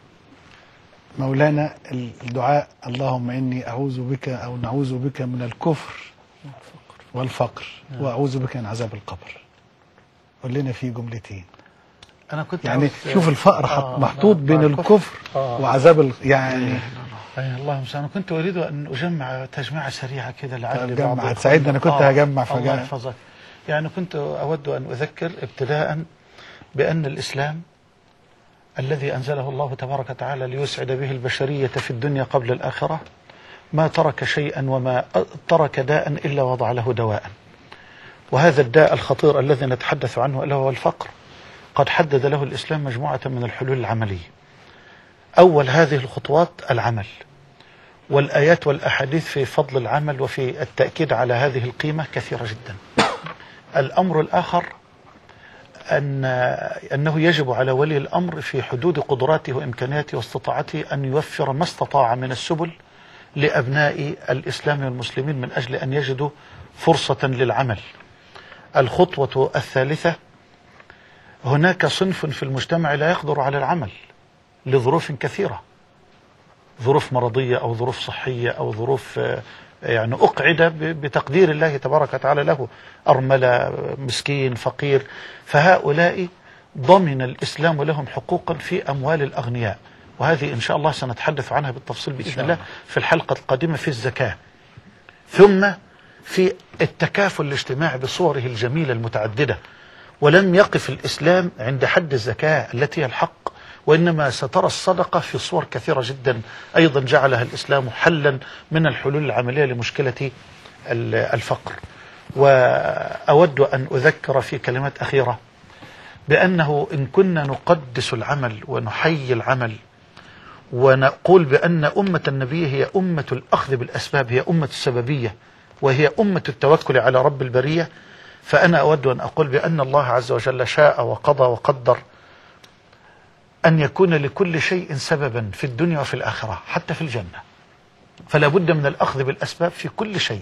مولانا الدعاء اللهم اني اعوذ بك او نعوذ بك من الكفر والفقر واعوذ بك من عذاب القبر قول لنا فيه جملتين انا كنت يعني عاوز- شوف الفقر حط آه، محطوط آه، بين آه، الكفر آه. وعذاب ال... يعني أي الله المستعان أنا كنت أريد أن أجمع تجميعة سريعة كده لعل طيب بعض جمع، هتساعدني، أنا كنت آه، هجمع الله فجأة. يحفظك يعني كنت أود أن أذكر ابتداء بأن الإسلام الذي أنزله الله تبارك وتعالى ليسعد به البشرية في الدنيا قبل الآخرة ما ترك شيئا وما ترك داء إلا وضع له دواء وهذا الداء الخطير الذي نتحدث عنه ألا هو الفقر قد حدد له الإسلام مجموعة من الحلول العملية أول هذه الخطوات العمل والآيات والأحاديث في فضل العمل وفي التأكيد على هذه القيمة كثيرة جدا الأمر الآخر أن أنه يجب على ولي الأمر في حدود قدراته وإمكانياته واستطاعته أن يوفر ما استطاع من السبل لأبناء الإسلام والمسلمين من أجل أن يجدوا فرصة للعمل الخطوة الثالثة هناك صنف في المجتمع لا يقدر على العمل لظروف كثيرة ظروف مرضية أو ظروف صحية أو ظروف آه، يعني أقعد ب- بتقدير الله تبارك وتعالى له أرملة مسكين فقير فهؤلاء ضمن الإسلام لهم حقوقا في أموال الأغنياء وهذه إن شاء الله سنتحدث عنها بالتفصيل بإذن الله في الحلقة القادمة في الزكاة ثم في التكافل الاجتماعي بصوره الجميلة المتعددة ولم يقف الإسلام عند حد الزكاة التي هي الحق وإنما سترى الصدقة في صور كثيرة جدا أيضا جعلها الإسلام حلا من الحلول العملية لمشكلة ال- الفقر وأود أن أذكر في كلمات أخيرة بأنه إن كنا نقدس العمل ونحيي العمل ونقول بأن أمة النبي هي أمة الأخذ بالأسباب هي أمة السببية وهي أمة التوكل على رب البرية فأنا أود أن أقول بأن الله عز وجل شاء وقضى وقدر أن يكون لكل شيء سببا في الدنيا وفي الآخرة حتى في الجنة فلا بد من الأخذ بالأسباب في كل شيء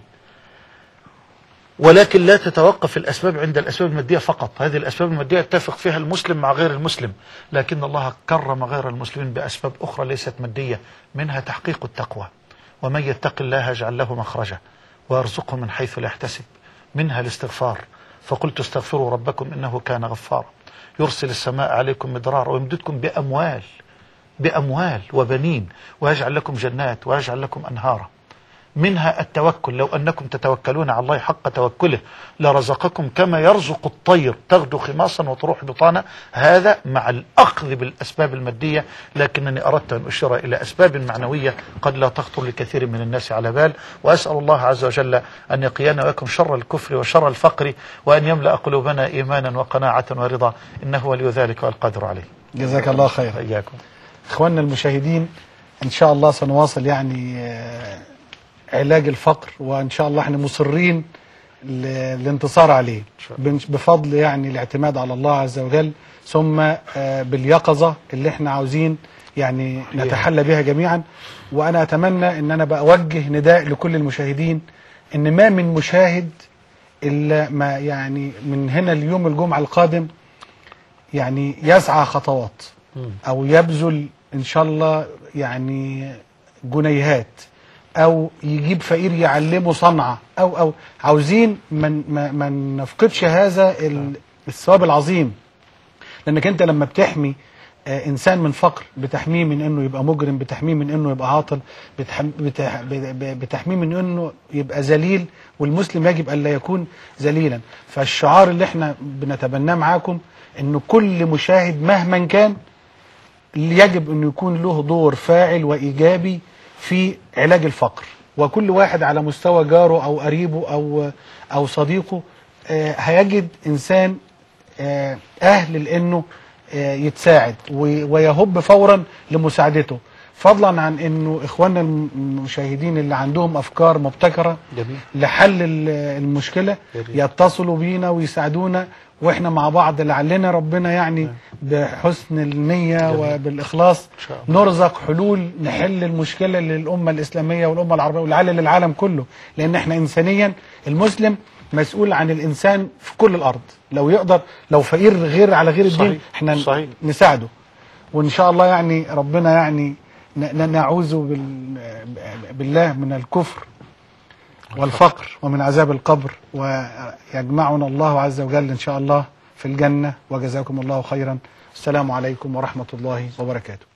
ولكن لا تتوقف الأسباب عند الأسباب المادية فقط هذه الأسباب المادية يتفق فيها المسلم مع غير المسلم لكن الله كرم غير المسلمين بأسباب أخرى ليست مادية منها تحقيق التقوى ومن يتق الله يجعل له مخرجا ويرزقه من حيث لا يحتسب منها الاستغفار فقلت استغفروا ربكم إنه كان غفارا يرسل السماء عليكم مدرارا ويمددكم بأموال بأموال وبنين ويجعل لكم جنات ويجعل لكم أنهارا منها التوكل لو أنكم تتوكلون على الله حق توكله لرزقكم كما يرزق الطير تغدو خماصا وتروح بطانا هذا مع الأخذ بالأسباب المادية لكنني أردت أن أشير إلى أسباب معنوية قد لا تخطر لكثير من الناس على بال وأسأل الله عز وجل أن يقينا ويكم شر الكفر وشر الفقر وأن يملأ قلوبنا إيمانا وقناعة ورضا إنه ولي ذلك والقادر عليه جزاك الله خير إياكم اخواننا المشاهدين ان شاء الله سنواصل يعني آه، علاج الفقر وان شاء الله احنا مصرين ل- للانتصار عليه بن- بفضل يعني الاعتماد على الله عز وجل ثم آه، باليقظة اللي احنا عاوزين يعني نتحلى بها جميعا وانا اتمنى ان انا بوجه نداء لكل المشاهدين ان ما من مشاهد الا ما يعني من هنا اليوم الجمعة القادم يعني يسعى خطوات او يبذل ان شاء الله يعني جنيهات او يجيب فقير يعلمه صنعه او او عاوزين من ما, ما نفقدش هذا ال- الثواب العظيم لانك انت لما بتحمي آه، انسان من فقر بتحميه من انه يبقى مجرم بتحميه من انه يبقى عاطل بتحم- بتح- ب- ب- بتحميه من انه يبقى ذليل والمسلم يجب الا يكون ذليلا فالشعار اللي احنا بنتبناه معاكم انه كل مشاهد مهما كان يجب انه يكون له دور فاعل وايجابي في علاج الفقر وكل واحد على مستوى جاره او قريبه او او صديقه آه، هيجد انسان آه، اهل لانه آه، يتساعد و- ويهب فورا لمساعدته فضلا عن انه اخواننا الم- المشاهدين اللي عندهم افكار مبتكره جميل لحل ال- المشكله ريت. يتصلوا بينا ويساعدونا واحنا مع بعض لعلنا ربنا يعني بحسن النيه وبالاخلاص شاء الله. نرزق حلول نحل المشكله للامه الاسلاميه والامه العربيه ولعل للعالم كله لان احنا انسانيا المسلم مسؤول عن الانسان في كل الارض لو يقدر لو فقير غير على غير الدين صحيح. احنا صحيح. نساعده وان شاء الله يعني ربنا يعني ن- ن- نعوذ بال- بالله من الكفر والفقر ومن عذاب القبر ويجمعنا الله عز وجل ان شاء الله في الجنه وجزاكم الله خيرا السلام عليكم ورحمه الله وبركاته